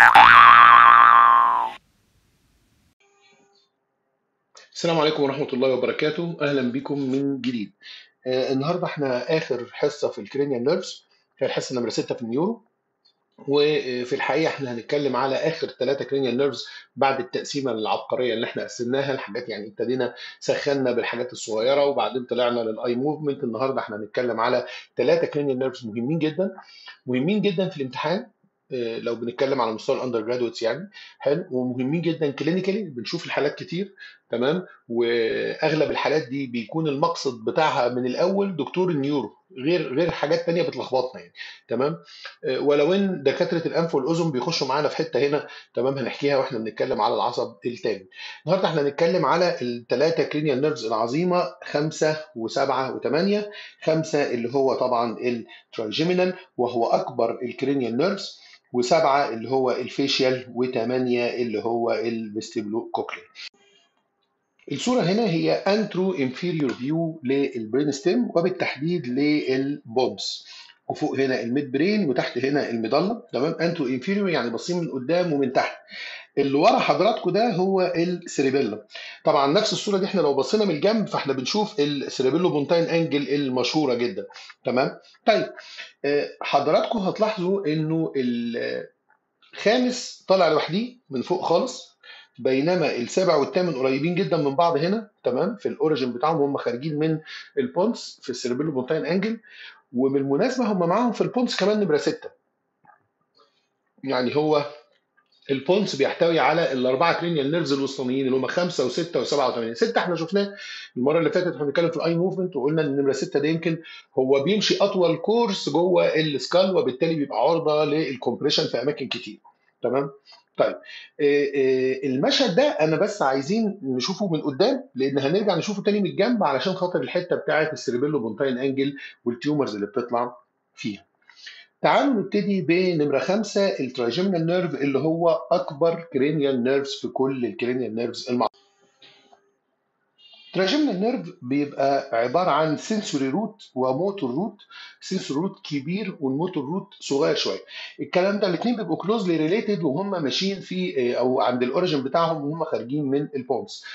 السلام عليكم ورحمة الله وبركاته أهلا بكم من جديد آه النهاردة احنا آخر حصة في الكرينيال نيرفز هي الحصة نمرة 6 في النيورو وفي الحقيقة احنا هنتكلم على آخر ثلاثة كرينيال نيرفز بعد التقسيمة العبقرية اللي احنا قسمناها الحاجات يعني ابتدينا سخنا بالحاجات الصغيرة وبعدين طلعنا للآي موفمنت النهاردة احنا هنتكلم على ثلاثة كرينيال نيرفز مهمين جدا مهمين جدا في الامتحان آه، لو بنتكلم على مستوى الاندر جرادويتس يعني حلو ومهمين جدا كلينيكالي بنشوف الحالات كتير تمام واغلب الحالات دي بيكون المقصد بتاعها من الاول دكتور النيورو غير غير حاجات تانية بتلخبطنا يعني تمام آه، ولو ان دكاتره الانف والاذن بيخشوا معانا في حته هنا تمام هنحكيها واحنا بنتكلم على العصب التاني النهارده احنا هنتكلم على الثلاثه كرينيال نيرفز العظيمه خمسه وسبعه وثمانيه خمسه اللي هو طبعا التراجيمينال وهو اكبر الكرينيال نيرفز وسبعه اللي هو الفيشيال وثمانيه اللي هو الفيستيبلو كوكلي الصورة هنا هي انترو انفيريور فيو للبرين ستيم وبالتحديد للبوبس وفوق هنا الميد برين وتحت هنا المضلة تمام انترو انفيريور يعني باصين من قدام ومن تحت اللي ورا حضراتكم ده هو السيريبيلا طبعا نفس الصوره دي احنا لو بصينا من الجنب فاحنا بنشوف السيريبيلو بونتاين انجل المشهوره جدا تمام طيب آه، حضراتكم هتلاحظوا انه الخامس طالع لوحده من فوق خالص بينما السابع والثامن قريبين جدا من بعض هنا تمام في الاوريجن بتاعهم هم خارجين من البونس في السيربيلو بونتاين انجل وبالمناسبه هم معاهم في البونس كمان نمره سته يعني هو البونس بيحتوي على الاربعه كرينيال نيرفز الوسطانيين اللي هم خمسه وسته وسبعه وثمانيه، سته احنا شفناه المره اللي فاتت احنا بنتكلم في الاي موفمنت وقلنا ان نمره سته ده يمكن هو بيمشي اطول كورس جوه السكال وبالتالي بيبقى عرضه للكمبريشن في اماكن كتير تمام؟ طيب آه، آه، المشهد ده انا بس عايزين نشوفه من قدام لان هنرجع نشوفه تاني من الجنب علشان خاطر الحته بتاعه السيربيلو بونتاين انجل والتيومرز اللي بتطلع فيها. تعالوا نبتدي بنمره خمسه التراجيمنال نيرف اللي هو اكبر كرينيال نيرفز في كل الكرينيال نيرفز المعروفه. تراجيمنال نيرف بيبقى عباره عن سنسوري روت وموتور روت سنسوري روت كبير والموتور روت صغير شويه الكلام ده الاثنين بيبقوا كلوزلي ريليتد وهم ماشيين في او عند الاوريجن بتاعهم وهم خارجين من البونس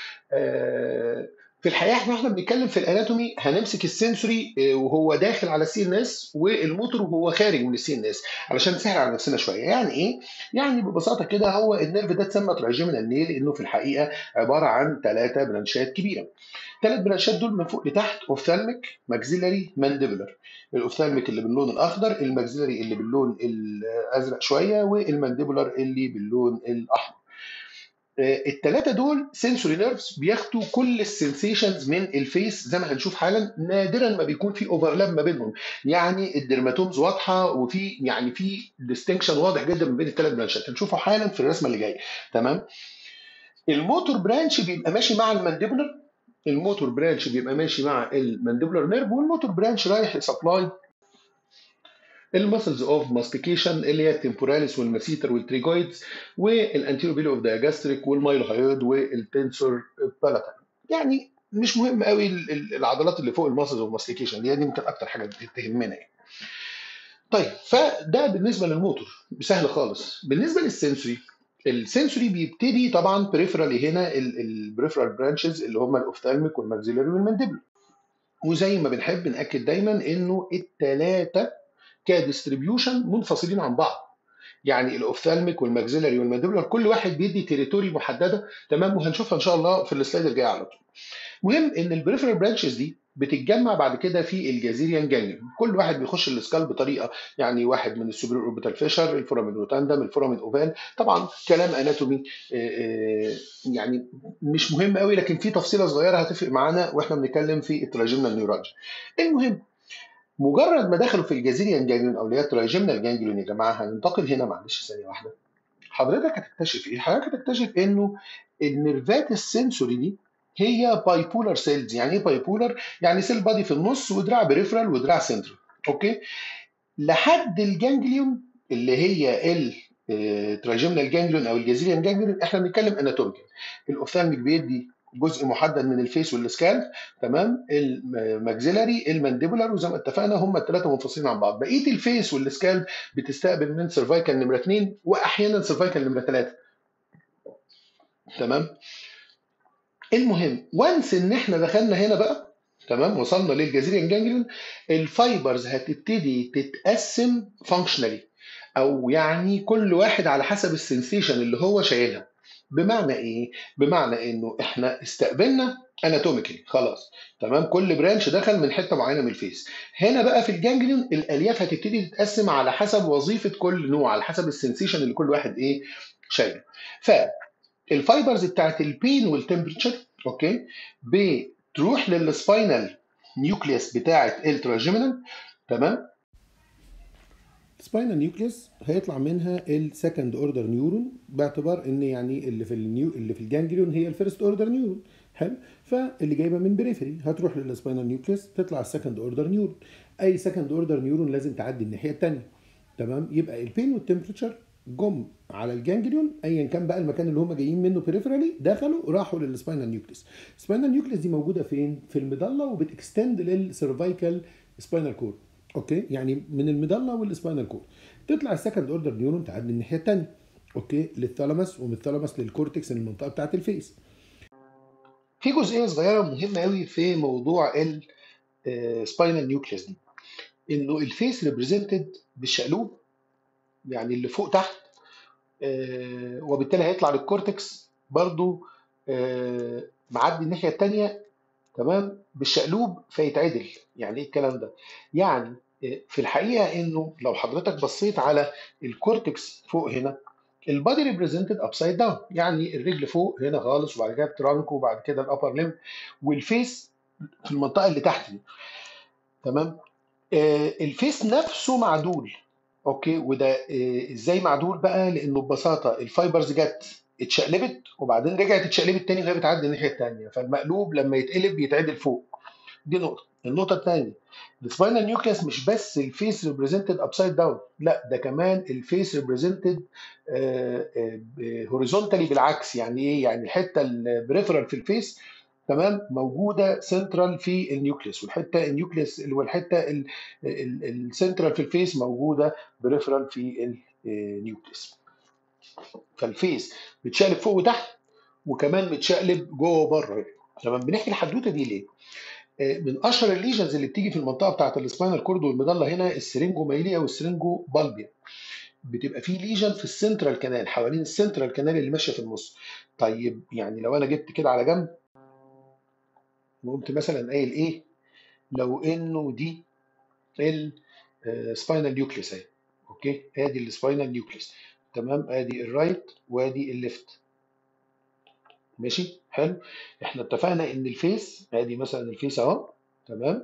في الحقيقه احنا واحنا بنتكلم في الاناتومي هنمسك السنسوري آه، وهو داخل على السي ان اس والموتور وهو خارج من السي ان اس علشان نسهل على نفسنا شويه يعني ايه يعني ببساطه كده هو النيرف ده اتسمى تراجيمينال نيل لانه في الحقيقه عباره عن ثلاثه برانشات كبيره ثلاث برانشات دول من فوق لتحت اوفثالميك ماكسيلاري مانديبولار الاوفثالميك اللي باللون الاخضر الماكسيلاري اللي باللون الازرق شويه والمانديبولار اللي باللون الاحمر الثلاثه دول سنسوري نيرفز بياخدوا كل السنسيشنز من الفيس زي ما هنشوف حالا نادرا ما بيكون في اوفرلاب ما بينهم يعني الدرماتومز واضحه وفي يعني في ديستنكشن واضح جدا ما بين الثلاث برانشات هنشوفه حالا في الرسمه اللي جايه تمام الموتور برانش بيبقى ماشي مع المانديبولار الموتور برانش بيبقى ماشي مع المانديبولار نيرف والموتور برانش رايح يسبلاي المسلز اوف ماستيكيشن اللي هي التمبوراليس والماسيتر والتريجويدز والانتيرو بيلو اوف دايجاستريك والمايلوهايود والتنسور بالاتال يعني مش مهم قوي ال- ال- العضلات اللي فوق المسلز اوف ماستيكيشن دي يمكن اكتر حاجه تهمنا يعني. طيب فده بالنسبه للموتور سهل خالص بالنسبه للسنسوري السنسوري بيبتدي طبعا بريفرالي هنا البريفرال برانشز اللي هم الاوفثالميك والماكسيلاري والمانديبل وزي ما بنحب ناكد دايما انه الثلاثه كديستريبيوشن منفصلين عن بعض يعني الاوفثالميك والماكسيلاري والمانديبولار كل واحد بيدي تريتوري محدده تمام وهنشوفها ان شاء الله في السلايد الجاي على طول مهم ان البريفرال برانشز دي بتتجمع بعد كده في الجازيريان جانجليون كل واحد بيخش السكال بطريقه يعني واحد من السوبر اوربيتال فيشر الفورامين روتاندم الفورامين اوفال طبعا كلام اناتومي آه، آه، يعني مش مهم قوي لكن في تفصيله صغيره هتفرق معانا واحنا بنتكلم في التراجمنال نيوراجي المهم مجرد ما دخلوا في الجازيريان جانجليون او اللي هي التراجمنال جانجليون يا جماعه هننتقل هنا معلش ثانيه واحده حضرتك هتكتشف ايه؟ حضرتك هتكتشف انه النيرفات السنسوري دي هي باي بولار سيلز يعني ايه باي بولار؟ يعني سيل بادي في النص ودراع بريفرال ودراع سنترال اوكي؟ لحد الجانجليون اللي هي التراجمنال جانجليون او الجازيريان جانجليون احنا بنتكلم اناتوميكال الاوفثالميك بيدي جزء محدد من الفيس والسكالب تمام الماكسيلاري المانديبولار وزي ما اتفقنا هم الثلاثه منفصلين عن بعض بقيه الفيس والسكالب بتستقبل من سيرفايكال نمره 2 واحيانا سيرفايكال نمره 3 تمام المهم وانس ان احنا دخلنا هنا بقى تمام وصلنا للجزيريان جانجليون الفايبرز هتبتدي تتقسم فانكشنالي او يعني كل واحد على حسب السنسيشن اللي هو شايلها بمعنى ايه بمعنى انه احنا استقبلنا اناتوميكلي خلاص تمام كل برانش دخل من حته معينه من الفيس هنا بقى في الجانجليون الالياف هتبتدي تتقسم على حسب وظيفه كل نوع على حسب السنسيشن اللي كل واحد ايه شايله فالفايبرز بتاعت البين والتمبريتشر اوكي بتروح للسباينال نيوكليوس بتاعت التراجيمينال تمام سباينال نيوكليوس هيطلع منها السكند اوردر نيورون باعتبار ان يعني اللي في النيو اللي في الجانجليون هي الفيرست اوردر نيورون حلو فاللي جايبه من بريفري هتروح للسباينال نيوكليوس تطلع السكند اوردر نيورون اي سكند اوردر نيورون لازم تعدي الناحيه الثانيه تمام يبقى البين والتمبريتشر جم على الجانجليون ايا كان بقى المكان اللي هم جايين منه بريفرالي دخلوا راحوا للسباينال نيوكليوس السباينال نيوكليوس دي موجوده فين في المضله وبتكستند للسيرفايكال سباينال كورد اوكي يعني من المضله والسباينال كورد تطلع السكند اوردر نيورون تعدي الناحيه الثانيه اوكي للثالاموس ومن الثالاموس للكورتكس المنطقه بتاعه الفيس في جزئيه صغيره مهمه قوي في موضوع السباينال نيوكليوس دي انه الفيس ريبريزنتد بالشقلوب يعني اللي فوق تحت آه، وبالتالي هيطلع للكورتكس برضو آه، معدي الناحيه الثانيه تمام بالشقلوب فيتعدل يعني ايه الكلام ده يعني آه، في الحقيقه انه لو حضرتك بصيت على الكورتكس فوق هنا البادي ريبريزنتد ابسايد داون يعني الرجل فوق هنا خالص وبعد كده الترانك وبعد كده الابر ليم والفيس في المنطقه اللي تحت دي تمام آه، الفيس نفسه معدول اوكي وده آه، ازاي معدول بقى لانه ببساطه الفايبرز جت اتشقلبت وبعدين رجعت اتشقلبت تاني وهي بتعدي الناحيه الثانيه فالمقلوب لما يتقلب يتعدل فوق دي نقطه النقطه الثانيه السباينال نيوكليس مش بس الفيس ريبريزنتد ابسايد داون لا ده كمان الفيس ريبريزنتد هوريزونتالي بالعكس يعني ايه يعني الحته البريفرال في الفيس تمام موجوده سنترال في النيوكليس والحته النيوكليس والحته السنترال في الفيس موجوده بريفرال في النيوكليس فالفيس بتشقلب فوق وتحت وكمان بتشقلب جوه وبره تمام بنحكي الحدوته دي ليه؟ آه، من اشهر الليجنز اللي بتيجي في المنطقه بتاعت السباينال كورد والمضله هنا السرنجو مايليا والسرنجو بالبيا بتبقى في ليجن في السنترال كانال حوالين السنترال كانال اللي ماشيه في النص طيب يعني لو انا جبت كده على جنب وقمت مثلا قايل ايه لو انه دي السباينال نيوكليس اهي اوكي ادي السباينال نيوكليس تمام ادي الرايت وادي الليفت ماشي حلو احنا اتفقنا ان الفيس ادي مثلا الفيس اهو تمام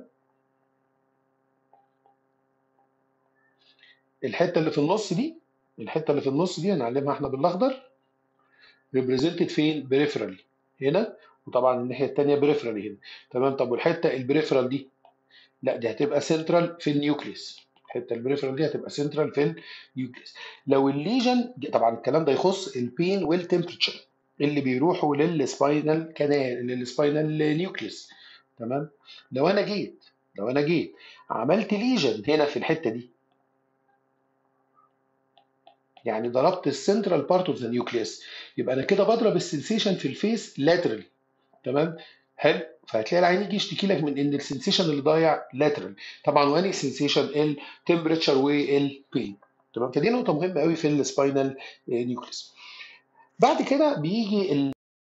الحته اللي في النص دي الحته اللي في النص دي هنعلمها احنا بالاخضر ريبريزنتد فين بريفرال هنا وطبعا الناحيه الثانيه بريفرال هنا تمام طب والحته البريفرال دي لا دي هتبقى سنترال في النيوكليس الحته البريفرال دي هتبقى سنترال في النيوكليس لو الليجن طبعا الكلام ده يخص البين والتمبريتشر اللي بيروحوا للسباينال كانال للسباينال نيوكليس تمام لو انا جيت لو انا جيت عملت ليجن هنا في الحته دي يعني ضربت السنترال بارت اوف ذا نيوكليس يبقى انا كده بضرب السنسيشن في الفيس لاترال تمام حلو فهتلاقي العين يجي يشتكي لك من ان السنسيشن اللي ضايع لاترال طبعا واني سنسيشن التمبريتشر والبين تمام فدي نقطه مهمه قوي في السباينال نيوكليس بعد كده بيجي ال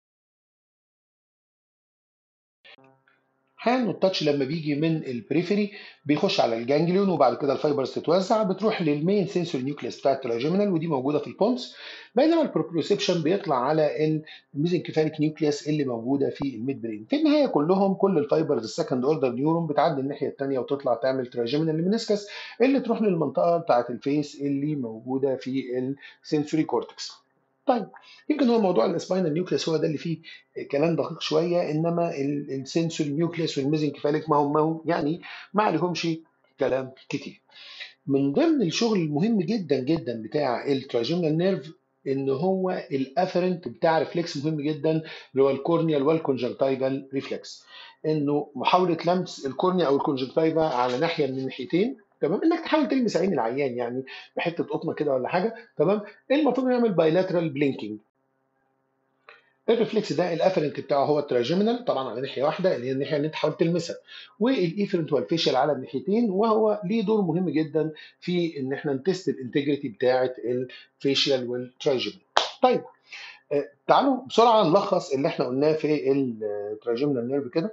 هاند التاتش لما بيجي من البريفري بيخش على الجانجليون وبعد كده الفايبرز تتوزع بتروح للمين سنسور نيوكليس بتاع التراجيمينال ودي موجوده في البونس بينما البروبريوسبشن بيطلع على الميزنكيفاليك نيوكليس اللي موجوده في الميد برين في النهايه كلهم كل الفايبرز السكند اوردر نيورون بتعدي الناحيه الثانيه وتطلع تعمل تراجيمينال منسكس اللي تروح للمنطقه بتاعه الفيس اللي موجوده في السنسوري كورتكس طيب يمكن هو موضوع السباينال نيوكليس هو ده اللي فيه كلام دقيق شويه انما السنسوري نيوكليس والميزنكيفاليك ما هم ما هم يعني ما عليهمش كلام كتير من ضمن الشغل المهم جدا جدا بتاع التراجيمنال نيرف ان هو الافرنت بتاع ريفلكس مهم جدا اللي هو الكورنيال والكونجنكتيفال ريفلكس انه محاوله لمس الكورنيا او الكونجنكتيفا على ناحيه من الناحيتين تمام انك تحاول تلمس عين العيان يعني بحته قطنه كده ولا حاجه تمام المفروض نعمل بايلاترال بلينكينج الريفلكس ده الافرنت بتاعه هو التراجيمينال طبعا على ناحيه واحده اللي هي الناحيه اللي انت حاول تلمسها والايفرنت هو الفيشل على الناحيتين وهو ليه دور مهم جدا في ان احنا نتست الانتجريتي بتاعه الفيشل والتراجيمينال طيب آه، تعالوا بسرعه نلخص اللي احنا قلناه في التراجيمينال نيرف كده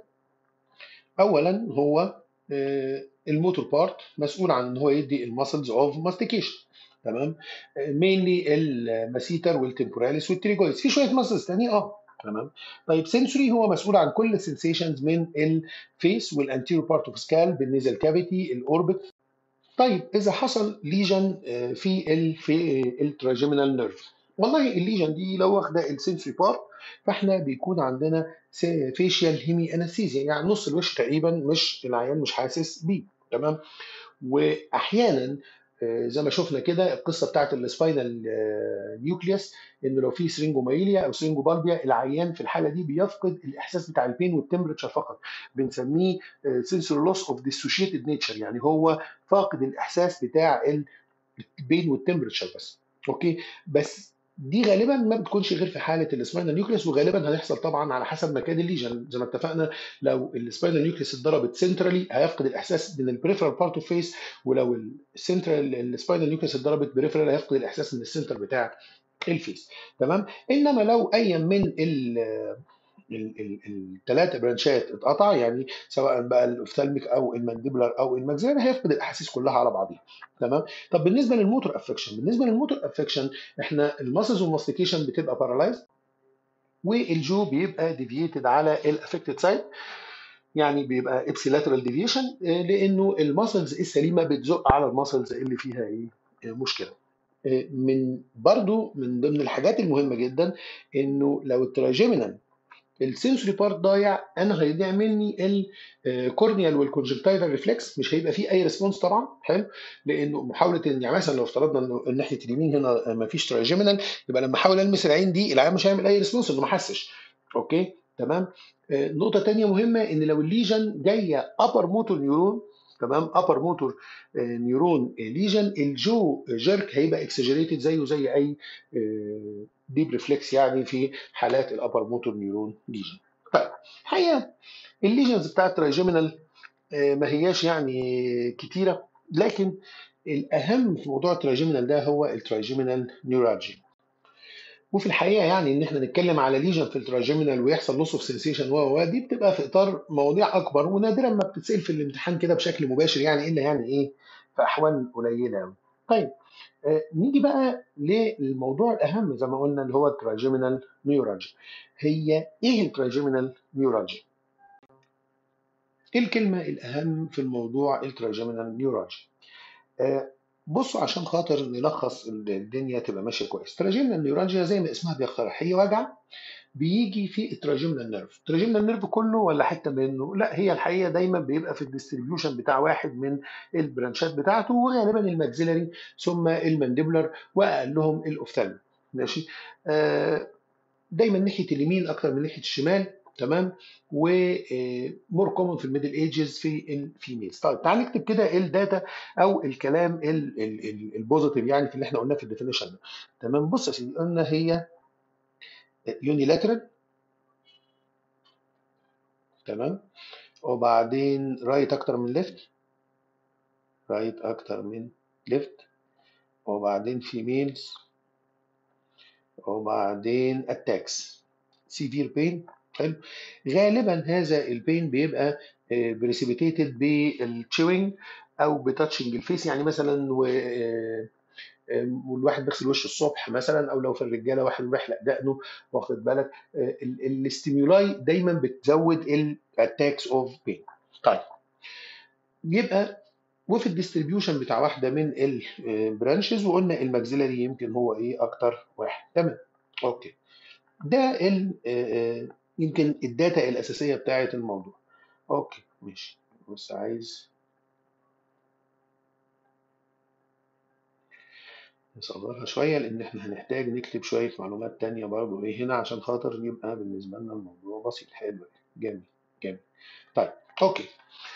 اولا هو آه، الموتور بارت مسؤول عن ان هو يدي المسلز اوف ماستيكيشن تمام مينلي الماسيتر والتمبوراليس والتريجويدز في شويه مسلز تانية اه تمام طيب سنسوري هو مسؤول عن كل السنسيشنز من الفيس والانتيريور بارت اوف سكال بالنيزل كافيتي الاوربت طيب اذا حصل ليجن في ال في التراجيمينال نيرف والله الليجن دي لو واخده السنسوري بارت فاحنا بيكون عندنا فيشيال هيمي انستيزيا يعني نص الوش تقريبا مش العيان مش حاسس بيه تمام واحيانا آه، زي ما شفنا كده القصه بتاعت السباينال نيوكليوس انه لو في سرينجومايليا او سرينجوبالبيا العيان في الحاله دي بيفقد الاحساس بتاع البين والتمبرتشر فقط بنسميه سنسور لوس اوف ديسوشيتد نيتشر يعني هو فاقد الاحساس بتاع البين والتمبرتشر بس اوكي بس دي غالبا ما بتكونش غير في حاله السباينال نيوكليوس وغالبا هيحصل طبعا على حسب مكان الليجن زي ما اتفقنا لو السباينال نيوكليوس اتضربت سنترالي هيفقد الاحساس من البريفرال بارت اوف فيس ولو السنترال السباينال نيوكليوس اتضربت بريفرال هيفقد الاحساس من السنتر بتاع الفيس تمام انما لو اي من ال الثلاثه برانشات اتقطع يعني سواء بقى الاوفثالميك او المانديبولار او الماكسيلاري هيفقد الاحاسيس كلها على بعضها تمام طب بالنسبه للموتور افكشن بالنسبه للموتور افكشن احنا الماسلز والماستيكيشن بتبقى بارالايز والجو بيبقى ديفييتد على الافكتد سايد يعني بيبقى ابسيلاترال ديفيشن لانه الماسلز السليمه بتزق على الماسلز اللي فيها ايه مشكله آه، من برضو من ضمن الحاجات المهمه جدا انه لو التراجيمينال السنسوري بارت ضايع انا هيضيع مني الكورنيال والكونجكتيفال ريفلكس مش هيبقى فيه اي ريسبونس طبعا حلو لانه محاوله ان يعني مثلا لو افترضنا انه ناحيه اليمين هنا ما فيش تراجيمينال يبقى لما احاول المس العين دي العين مش هيعمل اي ريسبونس انه ما حسش اوكي تمام آه، نقطه ثانيه مهمه ان لو الليجن جايه ابر موتور نيورون تمام ابر موتور نيورون ليجن الجو جيرك هيبقى اكسجريتد زيه زي اي ديب ريفلكس يعني في حالات الابر موتور نيورون ليجن طيب الحقيقه الليجنز بتاعت الترايجيمينال ما هياش يعني كتيره لكن الاهم في موضوع الترايجيمينال ده هو الترايجيمينال نيورالجي وفي الحقيقه يعني ان احنا نتكلم على ليجن في التراجيمينال ويحصل لوس اوف سنسيشن و دي بتبقى في اطار مواضيع اكبر ونادرا ما بتتسال في الامتحان كده بشكل مباشر يعني الا يعني ايه في احوال قليله قوي. طيب آه نيجي بقى للموضوع الاهم زي ما قلنا اللي هو التراجيمينال نيورالجي. هي ايه التراجيمينال نيورالجي؟ ايه الكلمه الاهم في الموضوع التراجيمينال نيورالجي؟ آه بصوا عشان خاطر نلخص الدنيا تبقى ماشيه كويس تراجيمنا النيورالجيا زي ما اسمها بيقترح هي وجع بيجي في التراجيمنا نيرف التراجيمنا نيرف كله ولا حته منه لا هي الحقيقه دايما بيبقى في الديستريبيوشن بتاع واحد من البرانشات بتاعته وغالبا الماكسيلاري ثم المانديبولار واقلهم الاوفثالميك ماشي آه دايما ناحيه اليمين اكتر من ناحيه الشمال تمام ومور كومن في الميدل ايجز في الفيميلز طيب تعال نكتب كده الداتا او الكلام البوزيتيف يعني في اللي احنا قلناه في الديفينيشن ده تمام بص يا سيدي قلنا هي يونيلاترال تمام وبعدين رايت اكتر من ليفت رايت اكتر من ليفت وبعدين فيميلز وبعدين اتاكس سيفير بين حلو غالبا هذا البين بيبقى بريسيبيتيتد بالتشوينج او بتاتشنج الفيس يعني مثلا و والواحد بيغسل وشه الصبح مثلا او لو في الرجاله واحد بيحلق دقنه واخد بالك الاستيمولاي دايما بتزود الاتاكس اوف بين طيب يبقى وفي الديستريبيوشن بتاع واحده من البرانشز وقلنا الماكسيلاري يمكن هو ايه اكتر واحد تمام اوكي ده ال يمكن الداتا الاساسيه بتاعه الموضوع اوكي ماشي بس عايز نصغرها شوية لأن إحنا هنحتاج نكتب شوية معلومات تانية برضو إيه هنا عشان خاطر يبقى بالنسبة لنا الموضوع بسيط حلو جميل جميل طيب أوكي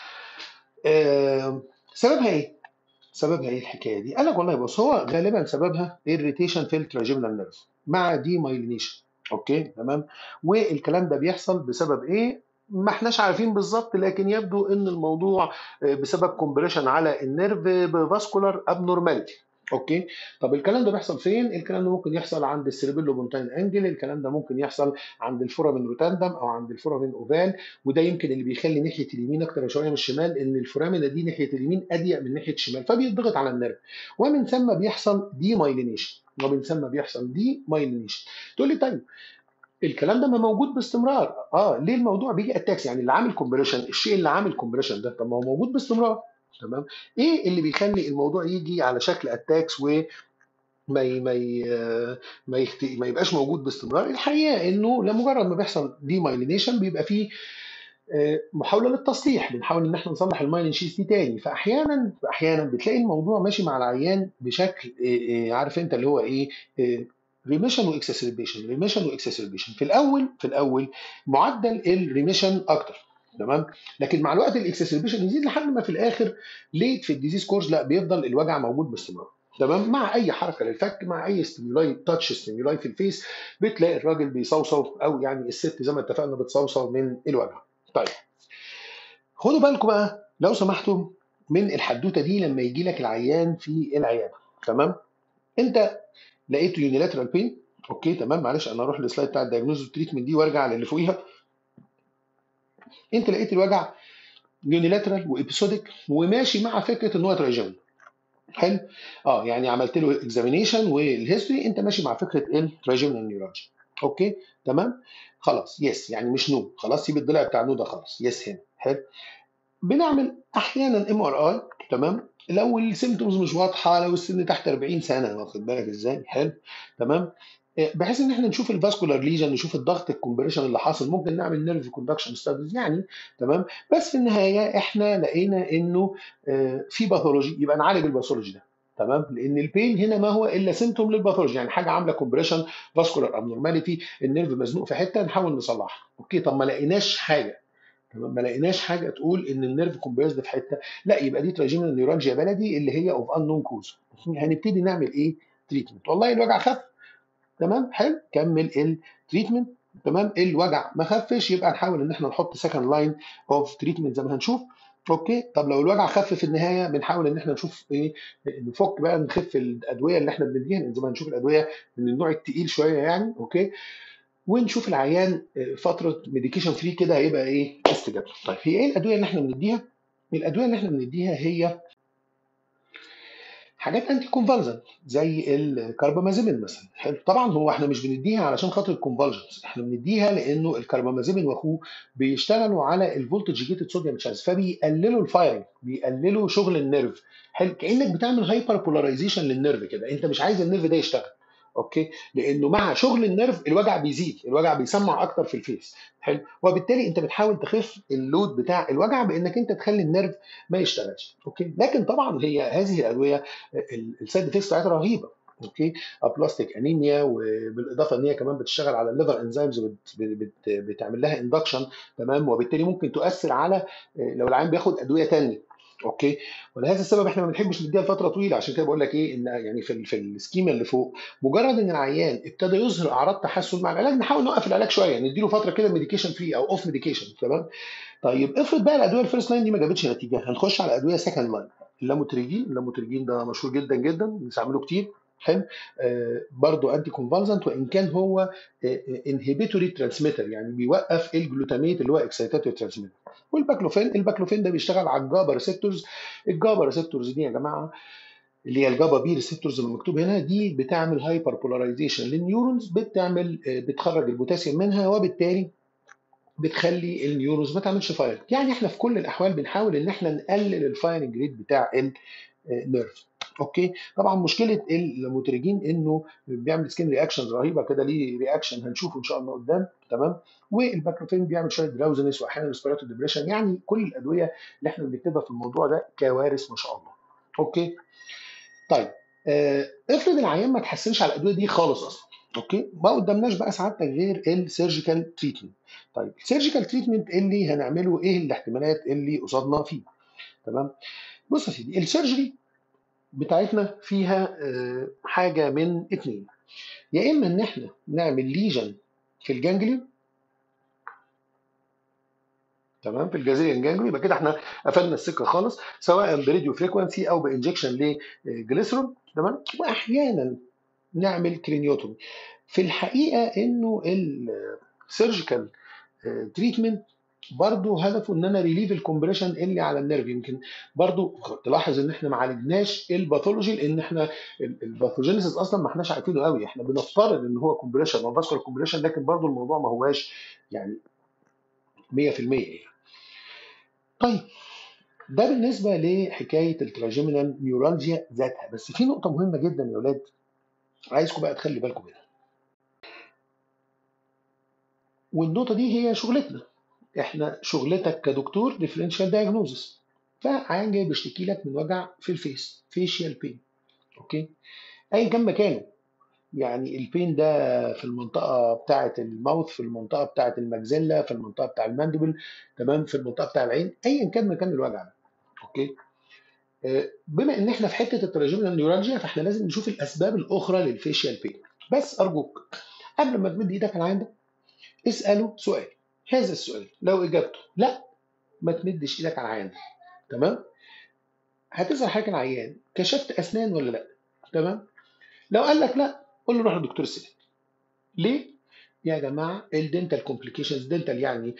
آه سببها إيه؟ سببها ايه الحكايه دي؟ قال لك والله بص هو غالبا سببها irritation في التراجيمنال نيرف مع دي مايلينيشن اوكي تمام والكلام ده بيحصل بسبب ايه؟ ما احناش عارفين بالظبط لكن يبدو ان الموضوع بسبب كومبريشن على النيرف بفاسكولار ابنورماليتي اوكي طب الكلام ده بيحصل فين الكلام ده ممكن يحصل عند السيربيلو بونتاين انجل الكلام ده ممكن يحصل عند الفورامين روتاندم او عند الفورامين اوفال وده يمكن اللي بيخلي ناحيه اليمين اكتر شويه من الشمال ان الفورامينا دي ناحيه اليمين اضيق من ناحيه الشمال فبيضغط على النيرف ومن ثم بيحصل دي مايلينيشن ومن ثم بيحصل دي مايلينيشن تقول لي طيب الكلام ده ما موجود باستمرار اه ليه الموضوع بيجي اتاكس يعني اللي عامل كومبريشن الشيء اللي عامل كومبريشن ده طب ما هو موجود باستمرار تمام ايه اللي بيخلي الموضوع يجي على شكل اتاكس و ما ي... ما ي... ما, يخت... ما يبقاش موجود باستمرار الحقيقه انه لمجرد ما بيحصل دي مايلينيشن بيبقى فيه محاوله للتصليح بنحاول ان احنا نصلح المايلين شيز دي تاني فاحيانا احيانا بتلاقي الموضوع ماشي مع العيان بشكل عارف انت اللي هو ايه ريميشن واكسسربيشن ريميشن واكسسربيشن في الاول في الاول معدل الريميشن اكتر تمام لكن مع الوقت الاكسسربيشن يزيد لحد ما في الاخر ليت في الديزيز كورس لا بيفضل الوجع موجود باستمرار تمام مع اي حركه للفك مع اي ستيمولاي تاتش ستيمولاي في الفيس بتلاقي الراجل بيصوصو او يعني الست زي ما اتفقنا بتصوصو من الوجع طيب خدوا بالكم بقى لو سمحتوا من الحدوته دي لما يجي لك العيان في العياده تمام انت لقيت يونيلاترال بين اوكي تمام معلش انا اروح للسلايد بتاع الدايجنوز تريتمنت دي وارجع للي فوقيها انت لقيت الوجع يونيلاترال وابيسوديك وماشي مع فكره ان هو تراجيمنال حلو اه يعني عملت له اكزامينيشن والهيستوري انت ماشي مع فكره التراجيمنال نيورالجي اوكي تمام خلاص يس يعني مش نو خلاص سيب الضلع بتاع نو ده خلاص يس هنا حلو بنعمل احيانا ام ار اي تمام لو السيمتومز مش واضحه لو السن تحت 40 سنه واخد بالك ازاي حلو تمام بحيث ان احنا نشوف الفاسكولار ليجن نشوف الضغط الكومبريشن اللي حاصل ممكن نعمل نيرف كوندكشن ستاديز يعني تمام بس في النهايه احنا لقينا انه في باثولوجي يبقى نعالج الباثولوجي ده تمام لان البين هنا ما هو الا سيمتوم للباثولوجي يعني حاجه عامله كومبريشن فاسكولار ابنورماليتي النيرف مزنوق في حته نحاول نصلحها اوكي طب ما لقيناش حاجه تمام ما لقيناش حاجه تقول ان النيرف كومبريسد في حته لا يبقى دي تراجيمنال نيورالجيا بلدي اللي هي اوف انون كوز هنبتدي نعمل ايه تريتمنت والله الوجع خف تمام حلو كمل التريتمنت تمام الوجع ما خفش يبقى نحاول ان احنا نحط سكند لاين اوف تريتمنت زي ما هنشوف اوكي طب لو الوجع خف في النهايه بنحاول ان احنا نشوف ايه نفك بقى نخف الادويه اللي احنا بنديها زي ما هنشوف الادويه من النوع الثقيل شويه يعني اوكي ونشوف العيان فتره ميديكيشن فري كده هيبقى ايه استجابته طيب هي ايه الادويه اللي احنا بنديها الادويه اللي احنا بنديها هي حاجات انتي كونفالجنت زي الكربامازيبين مثلا حلو طبعا هو احنا مش بنديها علشان خاطر الكونفالجنس احنا بنديها لانه الكربامازيبين واخوه بيشتغلوا على الفولتج جيتد صوديوم تشانس فبيقللوا الفايرنج بيقللوا شغل النيرف حلو كانك بتعمل هايبر بولاريزيشن للنيرف كده انت مش عايز النيرف ده يشتغل اوكي لانه مع شغل النيرف الوجع بيزيد الوجع بيسمع اكتر في الفيس حلو وبالتالي انت بتحاول تخف اللود بتاع الوجع بانك انت تخلي النيرف ما يشتغلش اوكي لكن طبعا هي هذه الادويه السايد افكتس بتاعتها رهيبه اوكي ابلاستيك انيميا وبالاضافه ان هي كمان بتشتغل على الليفر انزيمز بت بت بتعمل لها اندكشن تمام وبالتالي ممكن تؤثر على لو العيان بياخد ادويه ثانيه اوكي ولهذا السبب احنا ما بنحبش نديها لفتره طويله عشان كده بقول لك ايه ان يعني في في السكيما اللي فوق مجرد ان العيان ابتدى يظهر اعراض تحسن مع العلاج نحاول نوقف العلاج شويه نديله فتره كده ميديكيشن فري او اوف ميديكيشن تمام طيب افرض بقى الادويه الفيرست لاين دي ما جابتش نتيجه هنخش على ادويه سكند لاين اللاموتريجين اللاموتريجين ده مشهور جدا جدا بنستعمله كتير حلو آه برضه انتي كونفالزنت وان كان هو انهبيتوري ترانسميتر يعني بيوقف الجلوتاميت اللي هو اكسيتاتوري ترانسميتر والباكلوفين الباكلوفين ده بيشتغل على الجابا ريسبتورز الجابا ريسبتورز دي يا جماعه اللي هي الجابا بي ريسبتورز اللي مكتوب هنا دي بتعمل هايبر بولاريزيشن للنيورونز بتعمل بتخرج البوتاسيوم منها وبالتالي بتخلي النيورونز ما تعملش فاير يعني احنا في كل الاحوال بنحاول ان احنا نقلل الفايرنج ريت بتاع النيرف اوكي طبعا مشكله الموتريجين انه بيعمل سكين رياكشنز رهيبه كده ليه رياكشن هنشوفه ان شاء الله قدام تمام والباكلوفين بيعمل شويه دراوزنس واحيانا ريسبيراتو ديبريشن يعني كل الادويه اللي احنا بنكتبها في الموضوع ده كوارث ما شاء الله اوكي طيب آه، افرض العيان ما تحسنش على الادويه دي خالص اصلا اوكي ما قدامناش بقى سعادتك غير السيرجيكال تريتمنت طيب السيرجيكال تريتمنت اللي هنعمله ايه الاحتمالات اللي قصادنا فيه تمام بص يا سيدي السيرجري بتاعتنا فيها آه، حاجه من اتنين يا اما ان احنا نعمل ليجن في الجانجليون تمام في الجازيليان جانجليون يبقى كده احنا قفلنا السكه خالص سواء براديو فريكونسي او بانجكشن لجليسرول تمام واحيانا نعمل كرينيوتومي في الحقيقه انه السيرجيكال تريتمنت برضه هدفه ان انا ريليف الكومبريشن اللي على النيرف يمكن برضه تلاحظ ان احنا ما عالجناش الباثولوجي لان احنا الباثوجينيسيس اصلا ما احناش عارفينه قوي احنا بنفترض ان هو كومبريشن او فاسكولار كومبريشن لكن برضه الموضوع ما هواش يعني 100% يعني طيب ده بالنسبه لحكايه التراجيمينال نيورالجيا ذاتها بس في نقطه مهمه جدا يا اولاد عايزكم بقى تخلي بالكم منها والنقطه دي هي شغلتنا احنا شغلتك كدكتور ديفرنشال دايجنوزس فعيان جاي بيشتكي لك من وجع في الفيس فيشيال بين اوكي ايا كان مكانه يعني البين ده في المنطقه بتاعه الماوث في المنطقه بتاعه المجزله في المنطقه بتاع الماندبل تمام في المنطقه بتاع العين ايا كان مكان الوجع ده اوكي آه، بما ان احنا في حته التراجمنال نيورالجيا فاحنا لازم نشوف الاسباب الاخرى للفيشيال بين بس ارجوك قبل ما تمد ايدك على العين ده اساله سؤال هذا السؤال لو اجابته لا ما تمدش ايدك على العيان ده تمام هتسال حضرتك العيان كشفت اسنان ولا لا تمام لو قال لك لا قول له روح لدكتور السنان ليه يا جماعه الدنتال كومبليكيشنز دنتال يعني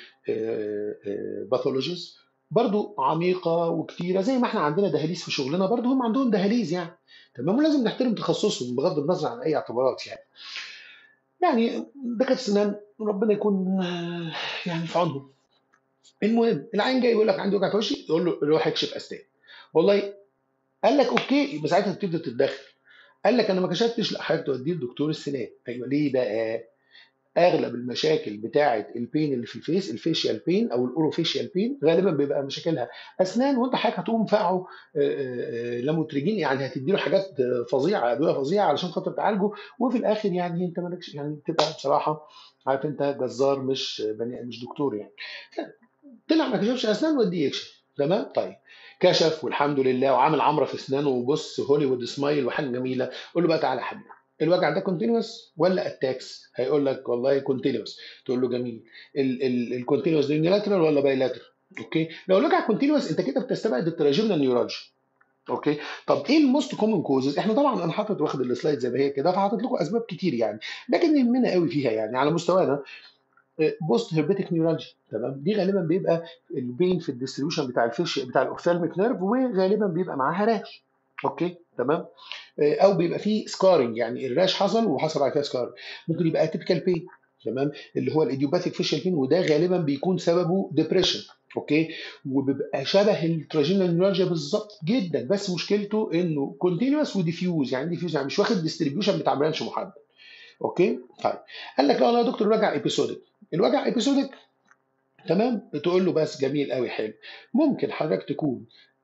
باثولوجيز برضو عميقه وكتيره زي ما احنا عندنا دهاليز في شغلنا برضو هم عندهم دهاليز يعني تمام ولازم نحترم تخصصهم بغض النظر عن اي اعتبارات يعني يعني دكاتره السنان ربنا يكون آه، يعني في عونهم المهم العين جاي يقول لك عندي وجع في وشي يقول له روح اكشف اسنان والله قال لك اوكي يبقى ساعتها تبدا تتدخل قال لك انا ما كشفتش لا حضرتك توديه لدكتور السنان ايوه ليه بقى اغلب المشاكل بتاعه البين اللي في الفيس الفيشيال بين او الاوروفيشيال بين غالبا بيبقى مشاكلها اسنان وانت حضرتك هتقوم فقعه آه، آه، آه، لاموتريجين يعني هتدي له حاجات آه، فظيعه ادويه فظيعه علشان خاطر تعالجه وفي الاخر يعني انت مالكش يعني تبقى بصراحه عارف انت جزار مش بني مش دكتور يعني طلع ما كشفش اسنان وديه يكشف تمام طيب كشف والحمد لله وعامل عمره في اسنانه وبص هوليوود سمايل وحاجه جميله قول له بقى تعالى يا حبيبي الوجع ده كونتينوس ولا اتاكس هيقول لك والله كونتينوس تقول له جميل الكونتينوس ده يونيلاترال ولا بايلاترال اوكي لو الوجع كونتينوس انت كده بتستبعد التراجمنال نيورالجي اوكي طب ايه الموست كومن كوزز احنا طبعا انا حاطط واخد السلايد زي ما هي كده فحاطط لكم اسباب كتير يعني لكن يهمنا قوي فيها يعني على مستوانا بوست هيربيتك نيورالجي تمام دي غالبا بيبقى البين في الديستريبيوشن بتاع الفيش بتاع الاوفثالميك نيرف وغالبا بيبقى معاها راش اوكي تمام آه، او بيبقى فيه سكارنج يعني الراش حصل وحصل على كده سكارنج ممكن يبقى اتيبيكال بين تمام اللي هو الايديوباثيك فيشل بين وده غالبا بيكون سببه ديبريشن اوكي وبيبقى شبه التراجينال نيورالجيا بالظبط جدا بس مشكلته انه كونتينوس وديفيوز يعني ديفيوز يعني مش واخد ديستريبيوشن بتاع برانش محدد اوكي طيب قال لك لا والله يا دكتور الوجع ايبيسودك الوجع ايبيسودك تمام تقول له بس جميل قوي حلو ممكن حضرتك تكون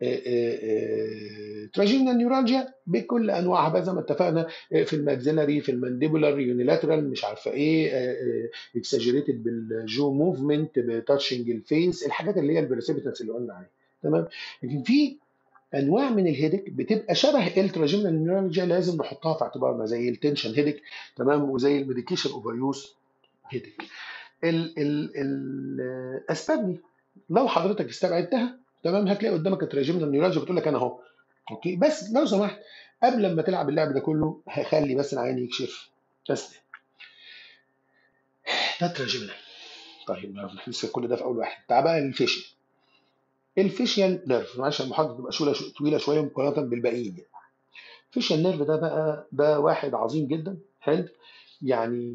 تراجينال نيورالجيا بكل انواعها بقى زي ما اتفقنا آه، في الماكسيلاري في المانديبولار يونيلاترال مش عارفه ايه اكساجريتد بالجو موفمنت بتاتشنج الفيس الحاجات اللي هي البرسيبتنس اللي قلنا عليها تمام لكن في انواع من الهيدك بتبقى شبه التراجينال نيورالجيا لازم نحطها في اعتبارنا زي التنشن هيدك تمام وزي الميديكيشن اوفر يوز هيدك ال ال الاسباب دي لو حضرتك استبعدتها تمام هتلاقي قدامك التراجيمنال نيورالجيا بتقول لك انا اهو اوكي بس لو سمحت قبل ما تلعب اللعب ده كله هخلي بس العين يكشف بس ده تراجيمنال طيب ما لسه كل ده في اول واحد تعال بقى للفيشل الفيشيال نيرف معلش المحاضره تبقى شويه طويله شويه مقارنه بالباقيين يعني. الفيشيال نيرف ده بقى ده واحد عظيم جدا حلو يعني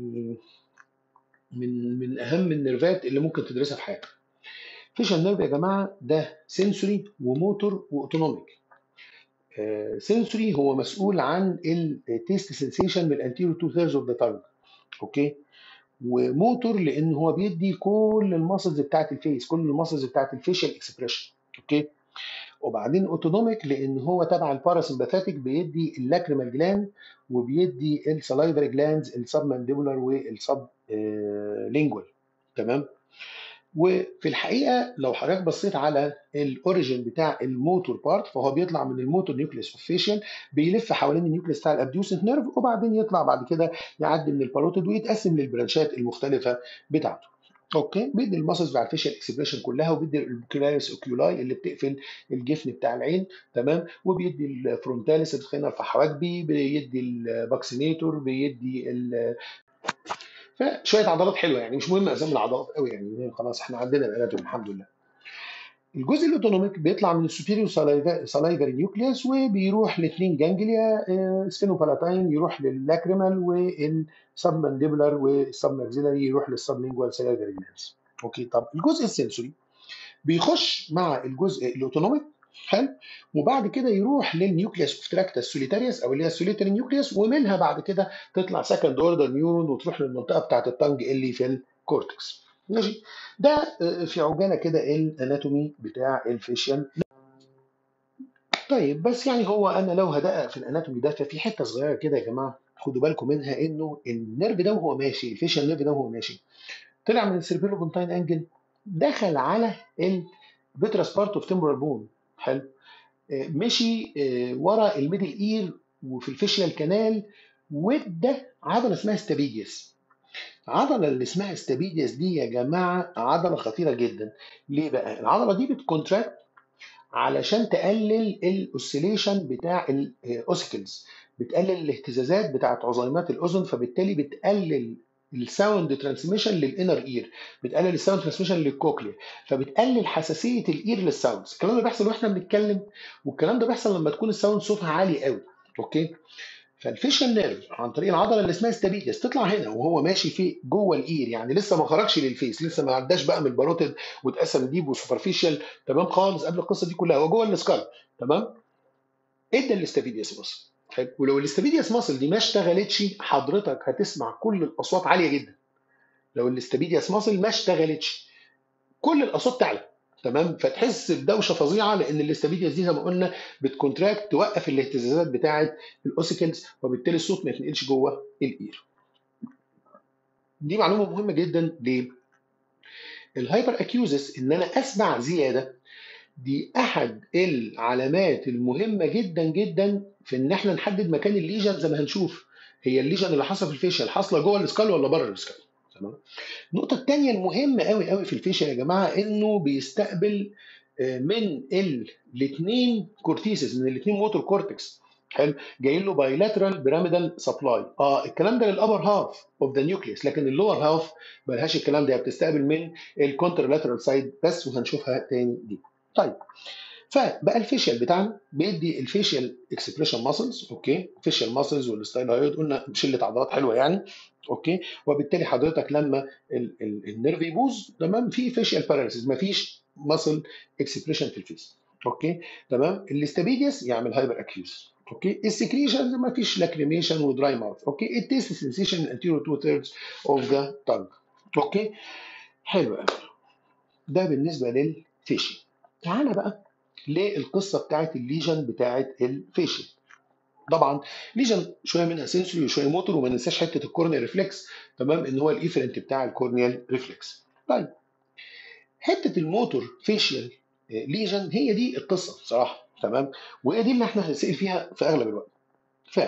من من اهم النيرفات اللي ممكن تدرسها في حياتك فيشال نيرف يا جماعه ده سنسوري وموتور واوتونوميك سنسوري هو مسؤول عن التيست سensation من الانتيريور تو ثيرز اوف ذا تانج اوكي وموتور لان هو بيدي كل الماسلز بتاعت الفيس كل الماسلز بتاعت الفيشال اكسبريشن اوكي وبعدين اوتونوميك لان هو تبع الباراسمباثيك بيدي اللاكريمال جلاند وبيدي السلايفري جلاندز السب مانديبولار والسب لينجوال تمام وفي الحقيقه لو حضرتك بصيت على الاوريجن بتاع الموتور بارت فهو بيطلع من الموتور نيوكليس اوف فيشيال بيلف حوالين النيوكليس بتاع الابديوسنت نيرف وبعدين يطلع بعد كده يعدي من الباروتيد ويتقسم للبرانشات المختلفه بتاعته اوكي بيدي الماسلز بتاع الفيشيال اكسبريشن كلها وبيدي الكلاريس اوكيولاي اللي بتقفل الجفن بتاع العين تمام وبيدي الفرونتاليس الخينه الفحواجبي بيدي الباكسينيتور بيدي ال فشويه عضلات حلوه يعني مش مهم اسامي العضلات قوي يعني خلاص احنا عندنا الاناتومي الحمد لله الجزء الاوتونوميك بيطلع من السوبيريور سلايفري نيوكليوس وبيروح لاثنين جانجليا سفينوبالاتاين يروح للاكريمال والسب مانديبولار والسب ماكسيلاري يروح للسب لينجوال سلايفري جلاندز اوكي طب الجزء السنسوري بيخش مع الجزء الاوتونوميك حلو وبعد كده يروح للنيوكليوس اوف تراكتس سوليتاريوس او اللي هي السوليتاري نيوكليوس ومنها بعد كده تطلع سكند اوردر نيورون وتروح للمنطقه بتاعت التنج اللي في الكورتكس ماشي ده في عجاله كده الاناتومي بتاع الفيشيال طيب بس يعني هو انا لو هدقق في الاناتومي ده ففي حته صغيره كده يا جماعه خدوا بالكم منها انه النيرف ده وهو ماشي الفيشيال نيرف ده وهو ماشي طلع من السيربيلو بونتاين انجل دخل على الفيتراس بارت اوف تمبرال بون حلو مشي ورا الميدل اير وفي الفيشيال كانال وادى عضله اسمها ستابيجيس العضله اللي اسمها ستابيجيس دي يا جماعه عضله خطيره جدا ليه بقى العضله دي بتكونتراكت علشان تقلل الاوسيليشن بتاع الاوسيكلز بتقلل الاهتزازات بتاعت عظيمات الاذن فبالتالي بتقلل الساوند ترانسميشن للانر اير بتقلل الساوند ترانسميشن للكوكليا فبتقلل حساسيه الاير للساوندز الكلام ده بيحصل واحنا بنتكلم والكلام ده بيحصل لما تكون الساوند صوتها عالي قوي اوكي فالفيشال نيرف عن طريق العضله اللي اسمها ستابيجس تطلع هنا وهو ماشي في جوه الاير يعني لسه ما خرجش للفيس لسه ما عداش بقى من الباروتيد واتقسم ديب وسوبرفيشال تمام خالص قبل القصه دي كلها هو جوه السكال تمام ادى الاستابيديس ماسل ولو الاستابيديس ماسل دي ما اشتغلتش حضرتك هتسمع كل الاصوات عاليه جدا لو الاستابيديس ماسل ما اشتغلتش كل الاصوات تعلى تمام فتحس بدوشه فظيعه لان الاستابيديس دي زي ما قلنا بتكونتراكت توقف الاهتزازات بتاعه الاوسيكلز وبالتالي الصوت ما يتنقلش جوه الاير دي معلومه مهمه جدا ليه الهايبر اكيوزس ان انا اسمع زياده دي احد العلامات المهمه جدا جدا في ان احنا نحدد مكان الليجن زي ما هنشوف هي الليجن اللي حاصله في الفيشل حاصله جوه السكال ولا بره السكال تمام النقطه الثانيه المهمه قوي قوي في الفيشل يا جماعه انه بيستقبل من الاثنين كورتيسز من الاثنين موتور كورتكس حلو جاي له بايلاترال بيراميدال سبلاي اه الكلام ده للابر هاف اوف ذا نيوكليوس لكن اللور هاف ملهاش الكلام ده بتستقبل من الكونترلاترال سايد بس وهنشوفها تاني دي طيب فبقى الفيشيال بتاعنا بيدي الفيشيال اكسبريشن ماسلز اوكي فيشيال ماسلز والستايلويد قلنا شله عضلات حلوه يعني اوكي وبالتالي حضرتك لما النيرف يبوظ تمام في فيشيال باراليسيس مفيش ماسل اكسبريشن في الفيس اوكي تمام الاستابيديس يعمل هايبر اكيوز اوكي السكريشن ما فيش لاكريميشن ودراي ماوث اوكي التيست سنسيشن انتيريور تو ثيردز اوف ذا تانج اوكي حلو قوي ده بالنسبه للفيشيال تعالى بقى للقصه بتاعت الليجن بتاعت الفيشل طبعا ليجن شويه منها سنسوري وشويه موتور وما ننساش حته الكورنيال ريفلكس تمام ان هو الايفرنت بتاع الكورنيال ريفلكس طيب حته الموتور فيشيال ليجن هي دي القصه بصراحه تمام وهي دي اللي احنا هنسال فيها في اغلب الوقت ف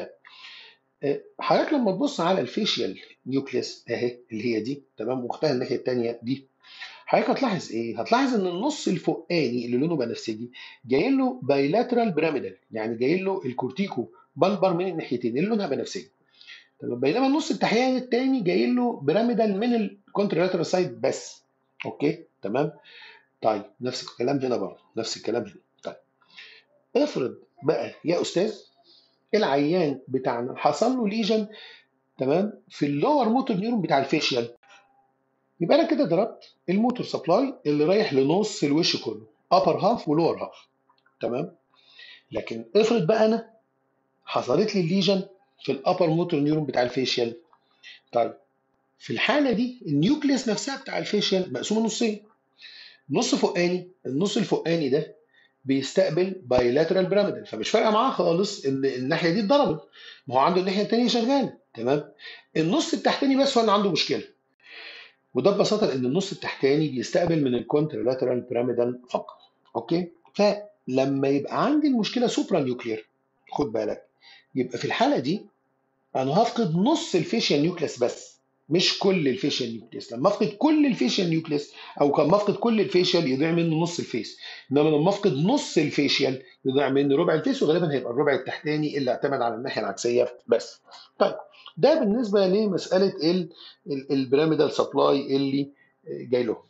حضرتك لما تبص على الفيشيال نيوكليس اهي اللي هي دي تمام واختها الناحيه الثانيه دي حضرتك هتلاحظ ايه؟ هتلاحظ ان النص الفوقاني اللي لونه بنفسجي جاي له بايلاترال بيراميدال يعني جاي له الكورتيكو بلبر من الناحيتين اللي لونها بنفسجي تمام بينما النص التحتاني الثاني جاي له بيراميدال من الكونترلاترال سايد بس اوكي تمام طيب نفس الكلام هنا برضه نفس الكلام هنا طيب افرض بقى يا استاذ العيان بتاعنا حصل له ليجن تمام في اللور موتور نيورون بتاع الفيشيال يبقى انا كده ضربت الموتور سبلاي اللي رايح لنص الوش كله ابر هاف ولور هاف تمام لكن افرض بقى انا حصلت لي الليجن في الابر موتور نيورون بتاع الفيشيال طيب في الحاله دي النيوكليس نفسها بتاع الفيشيال مقسومه نصين نص فوقاني النص الفوقاني ده بيستقبل بايلاترال بيراميدال فمش فارقه معاه خالص ان الناحيه دي اتضربت ما هو عنده الناحيه الثانيه شغاله تمام النص التحتاني بس هو اللي عنده مشكله وده ببساطه لان النص التحتاني بيستقبل من الكونترلاترال بيراميدال فقط اوكي فلما يبقى عندي المشكله سوبرا نيوكلير خد بالك يبقى في الحاله دي انا هفقد نص الفيشيال نيوكليس بس مش كل الفيشيال نيوكليس لما افقد كل الفيشيال نيوكليس او كان افقد كل الفيشيال يضيع منه نص الفيس انما لما افقد نص الفيشيال يضيع مني ربع الفيس وغالبا هيبقى الربع التحتاني اللي اعتمد على الناحيه العكسيه بس طيب ده بالنسبه لمساله البيراميدال سبلاي اللي جاي لهم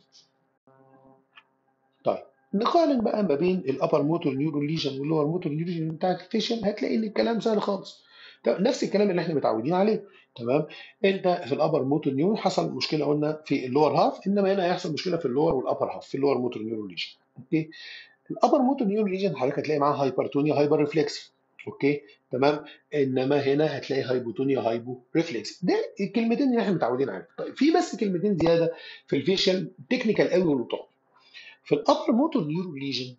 طيب نقارن بقى ما بين الابر موتور نيورون ليجن واللور موتور نيورون ليجن بتاعت الفيشن هتلاقي ان الكلام سهل خالص طب نفس الكلام اللي احنا متعودين عليه تمام انت في الابر موتور نيورون حصل مشكله قلنا في اللور هاف انما هنا هيحصل مشكله في اللور والابر هاف في اللور موتور نيورون ليجن اوكي الابر موتور نيورون ليجن حضرتك هتلاقي معاه هايبرتونيا هايبر ريفلكس اوكي تمام انما هنا هتلاقي هايبوتونيا هايبو ريفلكس ده الكلمتين اللي احنا متعودين عليهم طيب في بس كلمتين زياده في الفيشل تكنيكال قوي ولطاف في الابر موتور نيورون ليجن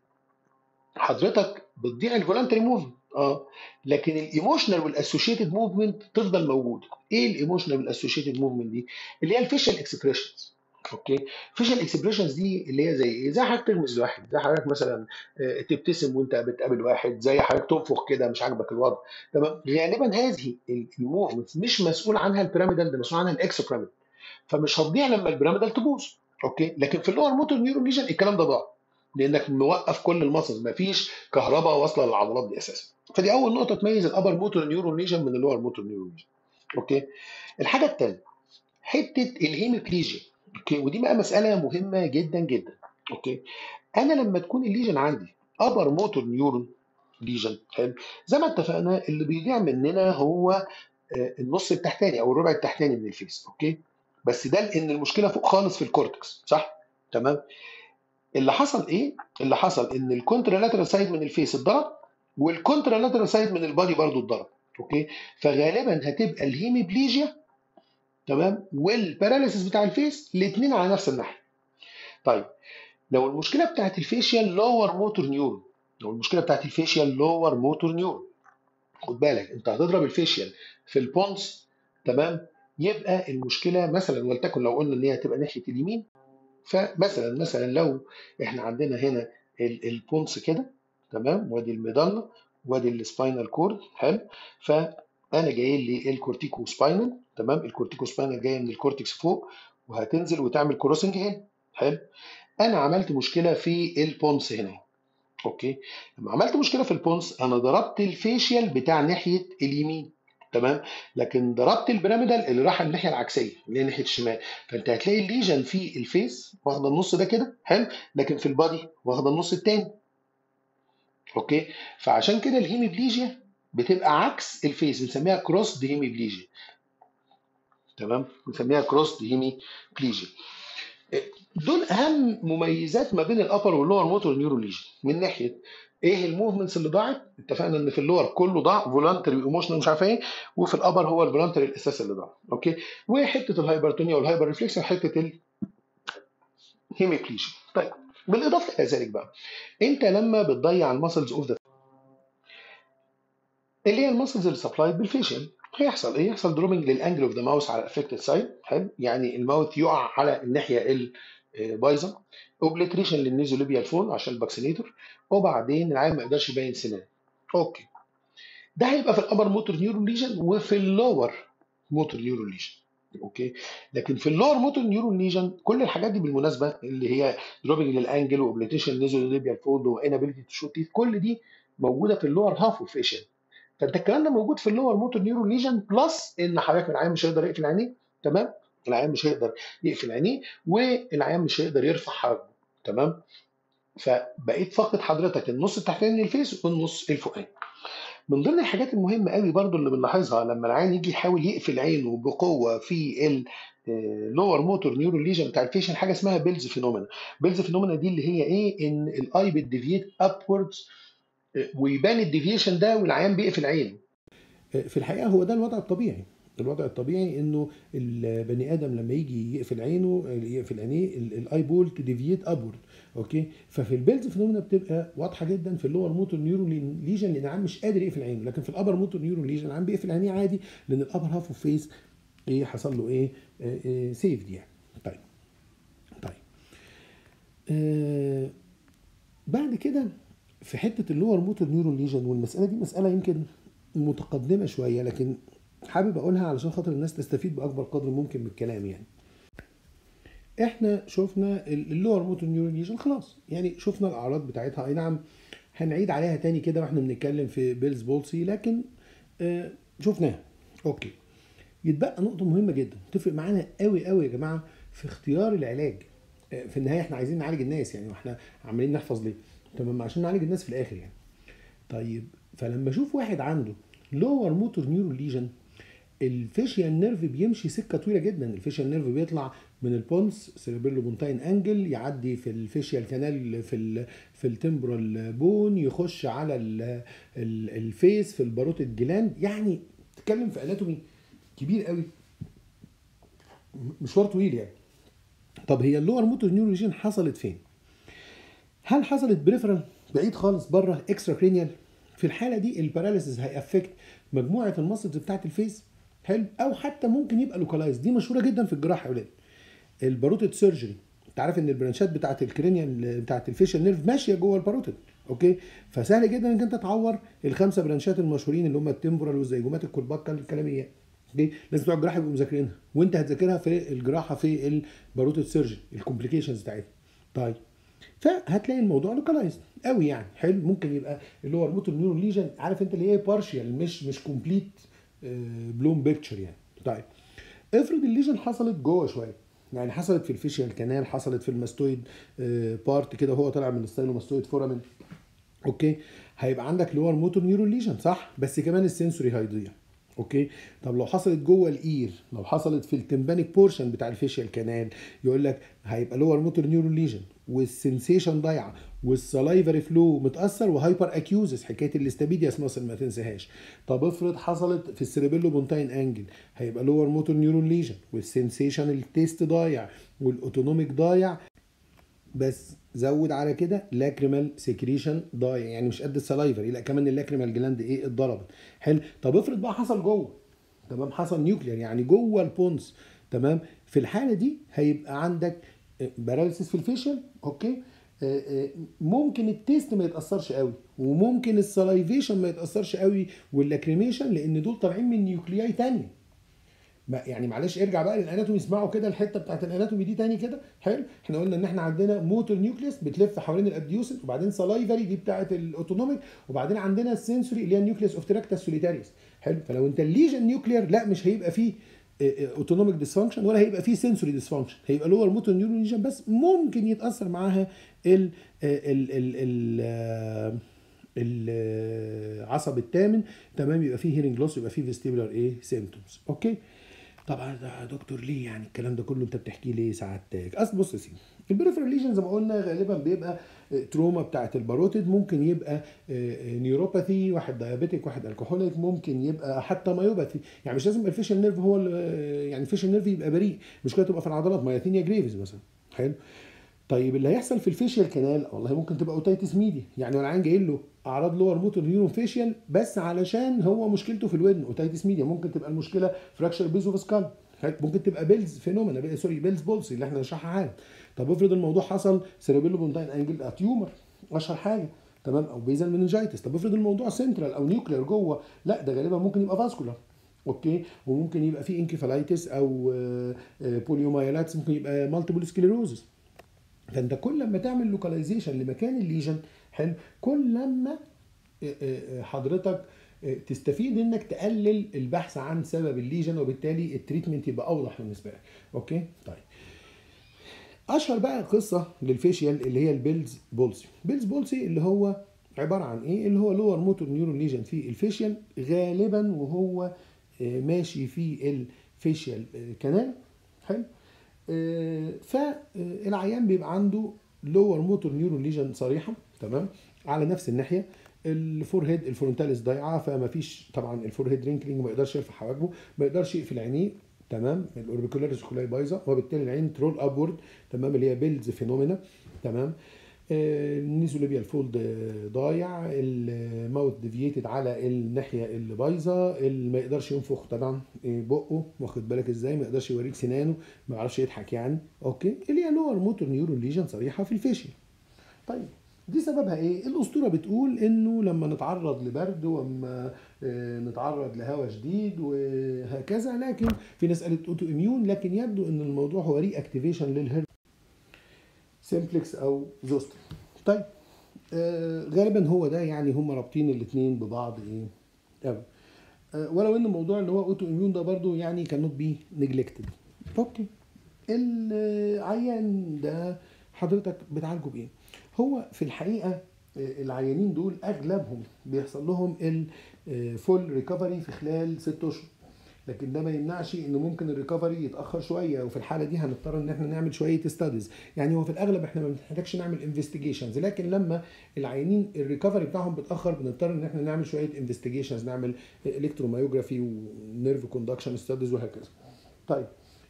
حضرتك بتضيع الفولنتري موفمنت اه لكن الايموشنال والاسوشيتد موفمنت تفضل موجوده ايه الايموشنال والاسوشيتد موفمنت دي اللي هي الفيشل اكسبريشنز اوكي فيشل اكسبريشنز دي اللي هي زي ايه زي حضرتك تلمس واحد زي حضرتك مثلا آه، تبتسم وانت بتقابل واحد زي حضرتك تنفخ كده مش عاجبك الوضع تمام غالبا هذه الموفمنت مش مسؤول عنها البيراميدال ده مسؤول عنها الاكسو بيراميدال فمش هتضيع لما البيراميدال تبوظ اوكي لكن في اللور موتور نيورون ليجن الكلام ده ضاع لانك موقف كل المسلز مفيش كهرباء واصله للعضلات دي اساسا فدي اول نقطه تميز الابر موتور نيورون ليجن من اللور موتور نيورون ليجن اوكي الحاجه الثانيه حته الهيموبليجيا اوكي ودي بقى مساله مهمه جدا جدا اوكي انا لما تكون الليجن عندي ابر موتور نيورون ليجن حلو زي ما اتفقنا اللي بيضيع مننا هو آه، النص التحتاني او الربع التحتاني من الفيس اوكي بس ده لان المشكله فوق خالص في الكورتكس صح تمام اللي حصل ايه اللي حصل ان الكونترالاترال سايد من الفيس اتضرب والكونترالاترال سايد من البادي برضو اتضرب اوكي فغالبا هتبقى الهيميبليجيا تمام والباراليسيس بتاع الفيس الاثنين على نفس الناحيه طيب لو المشكله بتاعت الفيشيال لور موتور نيورون لو المشكله بتاعت الفيشيال لور موتور نيورون خد بالك انت هتضرب الفيشيال في البونس تمام يبقى المشكله مثلا ولتكن لو قلنا ان هي هتبقى ناحيه اليمين فمثلا مثلا لو احنا عندنا هنا ال- البونس كده تمام وادي الميدالا وادي السباينال كورد حلو فانا جاي لي الكورتيكو سباينال تمام الكورتيكو سباينال جايه من الكورتكس فوق وهتنزل وتعمل كروسنج هنا حلو انا عملت مشكله في البونس هنا اوكي لما عملت مشكله في البونس انا ضربت الفيشيال بتاع ناحيه اليمين تمام لكن ضربت البيراميدال اللي راح الناحيه العكسيه اللي هي ناحيه الشمال فانت هتلاقي الليجن في الفيس واخده النص ده كده حلو لكن في البادي واخده النص التاني اوكي فعشان كده الهيميبليجيا بتبقى عكس الفيس بنسميها كروس دي هيميبليجيا تمام بنسميها كروس دي هيميبليجيا دول اهم مميزات ما بين الابر واللور موتور نيورون ليجن من ناحيه ايه الموفمنتس اللي ضاعت اتفقنا ان في اللور كله ضاع فولانتري وايموشنال مش عارف ايه وفي الابر هو الفولانتري الاساسي اللي ضاع اوكي وحته الهايبرتونيا والهايبر ريفلكس وحته الهيميبليجيا طيب بالاضافه الى ذلك بقى انت لما بتضيع المسلز اوف ذا اللي هي المسلز اللي سبلايد بالفيشن هيحصل ايه؟ يحصل دروبنج للانجل اوف ذا ماوس على الافكتد سايد حلو يعني الماوث يقع على الناحيه البايظه اوبليتريشن للنيزوليبيال فون عشان الباكسينيتور وبعدين العيان ما يقدرش يبين سنان اوكي ده هيبقى في الابر موتور نيورون ليجن وفي اللور موتور نيورون ليجن اوكي لكن في اللور موتور نيورون ليجن كل الحاجات دي بالمناسبه اللي هي دروبنج للانجل واوبليتريشن نيزوليبيال فون وانابيلتي تو شوت كل دي موجوده في اللور هاف اوف فيشن فانت الكلام ده موجود في اللور موتور نيورون ليجن بلس ان حضرتك العيان مش هيقدر يقفل عينيه تمام العيان مش هيقدر يقفل عينيه والعيان مش هيقدر يرفع حاجبه تمام فبقيت فاقد حضرتك النص التحتاني للفيس والنص الفوقاني من ضمن الحاجات المهمه قوي برضو اللي بنلاحظها لما العيان يجي يحاول يقفل عينه بقوه في اللور موتور نيورون ليجن بتاع الفيشن حاجه اسمها بيلز فينومينا بيلز فينومينا دي اللي هي ايه ان الاي بتديفيت ابوردز ويبان الديفيشن ده والعيان بيقفل عينه في الحقيقه هو ده الوضع الطبيعي الوضع الطبيعي انه البني ادم لما يجي يقفل عينه يقفل عينيه ال- الاي بول تديفيت ابورد اوكي ففي البيلز فينومينا بتبقى واضحه جدا في اللور موتور نيورون ليجن لان العيان مش قادر يقفل عينه لكن في الابر موتور نيورون ليجن العيان بيقفل عينيه عادي لان الابر هاف اوف فيس ايه حصل له ايه, إيه, إيه سيفد يعني طيب طيب آه بعد كده في حته اللور موتور نيورون ليجن والمساله دي مساله يمكن متقدمه شويه لكن حابب اقولها علشان خاطر الناس تستفيد باكبر قدر ممكن من الكلام يعني احنا شفنا اللور موتور نيورون ليجن خلاص يعني شفنا الاعراض بتاعتها اي نعم هنعيد عليها تاني كده واحنا بنتكلم في بيلز بولسي لكن آه شفناها اوكي يتبقى نقطة مهمة جدا تفرق معانا قوي قوي يا جماعة في اختيار العلاج آه، في النهاية احنا عايزين نعالج الناس يعني واحنا عمالين نحفظ ليه تمام عشان نعالج الناس في الاخر يعني طيب فلما اشوف واحد عنده لور موتور نيورون ليجن الفيشيال نيرف بيمشي سكه طويله جدا الفيشيال نيرف بيطلع من البونس سيربيلو بونتاين انجل يعدي في الفيشيال كانال في ال في التمبرال بون يخش على ال ال الفيس في الباروتيد جلاند يعني تتكلم في اناتومي كبير قوي مشوار طويل يعني طب هي اللور موتور نيورون ليجن حصلت فين هل حصلت بريفرال بعيد خالص بره اكسترا كرينيال في الحاله دي الباراليسيس هيأفكت مجموعه المسلز بتاعت الفيس حلو او حتى ممكن يبقى لوكالايز دي مشهوره جدا في الجراحه يا ولاد الباروتيد سيرجري انت عارف ان البرانشات بتاعت الكرينيال بتاعت الفيشال نيرف ماشيه جوه الباروتيد اوكي فسهل جدا انك انت تعور الخمسه برانشات المشهورين اللي هم التمبورال والزيجومات الكورباكال الكلاميه اوكي لازم بتوع الجراحه يبقوا مذاكرينها وانت هتذاكرها في الجراحه في الباروتيد سيرجري الكومبليكيشنز بتاعتها طيب فهتلاقي الموضوع لوكالايزد قوي يعني حلو ممكن يبقى اللي هو الموتور نيورون ليجن عارف انت اللي هي بارشيال مش مش كومبليت بلوم بيكتشر يعني طيب افرض الليجن حصلت جوه شويه يعني حصلت في الفيشيال كانال حصلت في الماستويد بارت كده هو طالع من الستايلوماستويد فورامين اوكي هيبقى عندك لور موتور نيورون ليجن صح بس كمان السنسوري هيضيع اوكي طب لو حصلت جوه الاير لو حصلت في التمبانيك بورشن بتاع الفيشيال كانال يقول لك هيبقى لور موتور نيورون ليجن والسنسيشن ضايعه والسلايفري فلو متاثر وهايبر اكيوزس حكايه الاستابيدياس ماسل ما تنساهاش طب افرض حصلت في السيربيلو بونتاين انجل هيبقى لور موتور نيورون ليجن والسنسيشن التيست ضايع والاوتونوميك ضايع بس زود على كده لاكريمال سكريشن ضايع يعني مش قد السلايفري لا كمان اللاكريمال جلاند ايه اتضربت حلو طب افرض بقى حصل جوه تمام حصل نيوكلير يعني جوه البونس تمام في الحاله دي هيبقى عندك باراليسيس في الفيشل اوكي ممكن التيست ما يتاثرش قوي وممكن السلايفيشن ما يتاثرش قوي واللاكريميشن لان دول طالعين من نيوكلياي تانية ما يعني معلش ارجع بقى للاناتومي اسمعوا كده الحته بتاعت الاناتومي دي تاني كده حلو احنا قلنا ان احنا عندنا موتور نيوكليس بتلف حوالين الابديوسن وبعدين سلايفري دي بتاعت الاوتونوميك وبعدين عندنا السنسوري اللي هي النيوكليس اوف تراكتاس سوليتاريوس حلو فلو انت الليجن نيوكلير لا مش هيبقى فيه اوتونوميك ديسفانكشن ولا هيبقى فيه سنسوري ديسفانكشن هيبقى لور موتور نيورون ليجن بس ممكن يتاثر معاها ال ال ال ال العصب الثامن تمام يبقى فيه هيرنج لوس يبقى فيه فيستيبولار ايه سيمتومز اوكي طبعا يا دكتور ليه يعني الكلام ده كله انت بتحكيه ليه سعادتك اصل بص يا سيدي البريفرال ليجن زي ما قلنا غالبا بيبقى تروما بتاعه الباروتيد ممكن يبقى نيوروباثي واحد دايابيتيك واحد الكحوليك ممكن يبقى حتى مايوباثي يعني مش لازم الفيشل نيرف هو يعني الفيشل نيرف يبقى بريء مش كده تبقى في العضلات مايثينيا جريفز مثلا حلو طيب اللي هيحصل في الفيشيال كانال والله ممكن تبقى اوتيتس ميديا يعني العيان جاي له اعراض لور موتور نيورون فيشيال بس علشان هو مشكلته في الودن اوتيتس ميديا ممكن تبقى المشكله فراكشر بيزو في سكال ممكن تبقى بيلز فينومينا سوري بيلز بولسي اللي احنا نشرحها حالا طب افرض الموضوع حصل سيربيلو بونتاين انجل تيومر اشهر حاجه تمام او بيزل مننجايتس طب افرض الموضوع سنترال او نيوكلير جوه لا ده غالبا ممكن يبقى فاسكولار اوكي وممكن يبقى في انكفالايتس او بوليومايلاتس ممكن يبقى مالتيبل سكليروزس فانت كل لما تعمل لوكاليزيشن لمكان الليجن حلو كل لما حضرتك تستفيد انك تقلل البحث عن سبب الليجن وبالتالي التريتمنت يبقى اوضح بالنسبه لك اوكي طيب اشهر بقى قصه للفيشيال اللي هي البيلز بولسي بيلز بولسي اللي هو عباره عن ايه اللي هو لور موتور نيورون ليجن في الفيشيال غالبا وهو ماشي في الفيشيال كانال حلو فالعيان بيبقى عنده لور موتور نيورون ليجن صريحه تمام على نفس الناحيه الفور هيد الفرونتاليس ضايعه فما فيش طبعا الفور هيد رينكلينج ما يقدرش يرفع حواجبه ما يقدرش يقفل عينيه تمام الاوربيكولاريس كلها بايظه وبالتالي العين ترول ابورد تمام اللي هي بيلز فينومينا تمام النيزوليبيال فولد ضايع الماوث ديفييتد على الناحيه اللي بايظه اللي ما يقدرش ينفخ طبعا بقه واخد بالك ازاي ما يقدرش يوريك سنانه ما يعرفش يضحك يعني اوكي اللي هي لور موتور نيورون ليجن صريحه في الفيشيا طيب دي سببها ايه؟ الاسطوره بتقول انه لما نتعرض لبرد واما نتعرض لهواء شديد وهكذا لكن في ناس قالت اوتو اميون لكن يبدو ان الموضوع هو ري اكتيفيشن للهيرب سيمبلكس او زوستر طيب آه غالبا هو ده يعني هم رابطين الاثنين ببعض ايه قوي آه ولو ان الموضوع اللي هو اوتو اميون ده برضو يعني كان نوت بي نجلكتد اوكي العيان ده حضرتك بتعالجه بايه هو في الحقيقه العيانين دول اغلبهم بيحصل لهم الفول ريكفري في خلال ست اشهر لكن ده ما يمنعش ان ممكن الريكفري يتاخر شويه وفي الحاله دي هنضطر ان احنا نعمل شويه ستاديز يعني هو في الاغلب احنا ما بنحتاجش نعمل انفستيجيشنز لكن لما العيانين الريكفري بتاعهم بيتاخر بنضطر ان احنا نعمل شويه انفستيجيشنز نعمل الكتروميوجرافي ونيرف كوندكشن ستاديز وهكذا طيب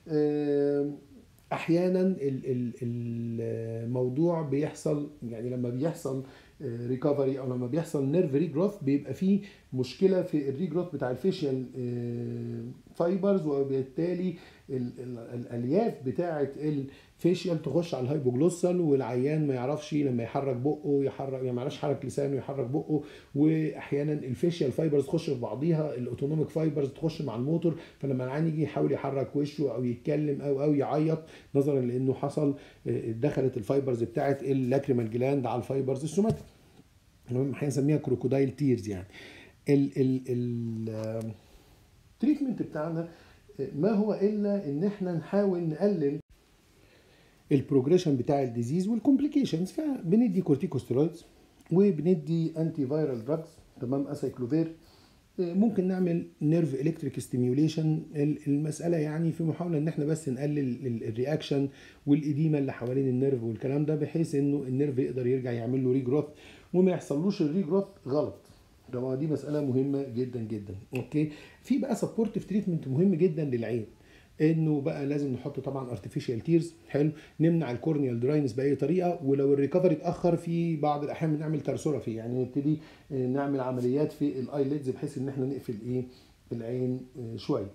احيانا الموضوع بيحصل يعني لما بيحصل ريكفري او لما بيحصل نيرف ريجروث بيبقى فيه مشكله في الريجروث بتاع الفيشيال فايبرز وبالتالي الالياف بتاعه الفيشيال تخش على الهايبوجلوسال والعيان ما يعرفش لما يحرك بقه يحرك يعني ما يعرفش يحرك لسانه يحرك بقه واحيانا الفيشيال فايبرز تخش في بعضيها الاوتونوميك فايبرز تخش مع الموتور فلما العيان يجي يحاول يحرك وشه او يتكلم او او يعيط نظرا لانه حصل دخلت الفايبرز بتاعه اللاكريمال جلاند على الفايبرز السوماتيك المهم هنسميها كروكودايل تيرز يعني ال ال ال التريتمنت بتاعنا ما هو الا ان احنا نحاول نقلل البروجريشن بتاع الديزيز والكومبليكيشنز فبندي كورتيكوستيرويدز وبندي انتي فايرال دراجز تمام اسايكلوفير ممكن نعمل نيرف الكتريك ستيميوليشن المساله يعني في محاوله ان احنا بس نقلل الرياكشن والاديمه اللي حوالين النيرف والكلام ده بحيث انه النيرف يقدر يرجع يعمل له ريجروث وما يحصلوش الريجروث غلط طبعا دي مساله مهمه جدا جدا اوكي في بقى سبورتيف تريتمنت مهم جدا للعين انه بقى لازم نحط طبعا ارتفيشال تيرز حلو نمنع الكورنيال دراينس باي طريقه ولو الريكفري اتاخر في بعض الاحيان بنعمل ترسورفي يعني نبتدي نعمل عمليات في الايليدز بحيث ان احنا نقفل ايه العين شويه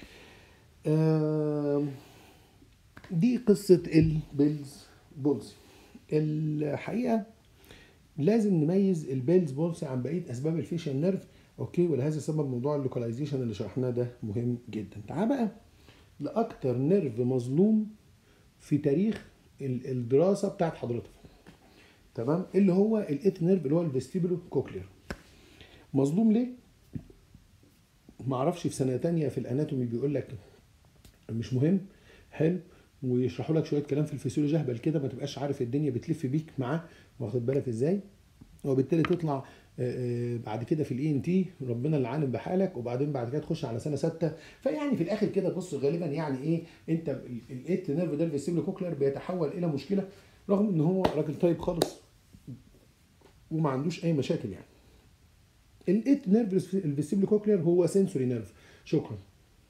دي قصه البيلز بولز الحقيقه لازم نميز البيلز بولس عن بقيه اسباب الفيشال نيرف اوكي ولهذا السبب موضوع اللوكاليزيشن اللي شرحناه ده مهم جدا تعال بقى لاكتر نيرف مظلوم في تاريخ الدراسه بتاعت حضرتك تمام اللي هو الايت نيرف اللي هو الفيستيبولو كوكلير مظلوم ليه ما اعرفش في سنه تانية في الاناتومي بيقول لك مش مهم حلو ويشرحوا لك شويه كلام في الفسيولوجي اهبل كده ما تبقاش عارف الدنيا بتلف بيك معاه واخد بالك ازاي وبالتالي تطلع بعد كده في الاي ان تي ربنا اللي عالم بحالك وبعدين بعد كده تخش على سنه سته فيعني في الاخر كده بص غالبا يعني ايه انت الايت نيرف ده الفيستيبولو كوكلر بيتحول الى مشكله رغم ان هو راجل طيب خالص وما عندوش اي مشاكل يعني الايت نيرف الفيستيبولو كوكلر هو سنسوري نيرف شكرا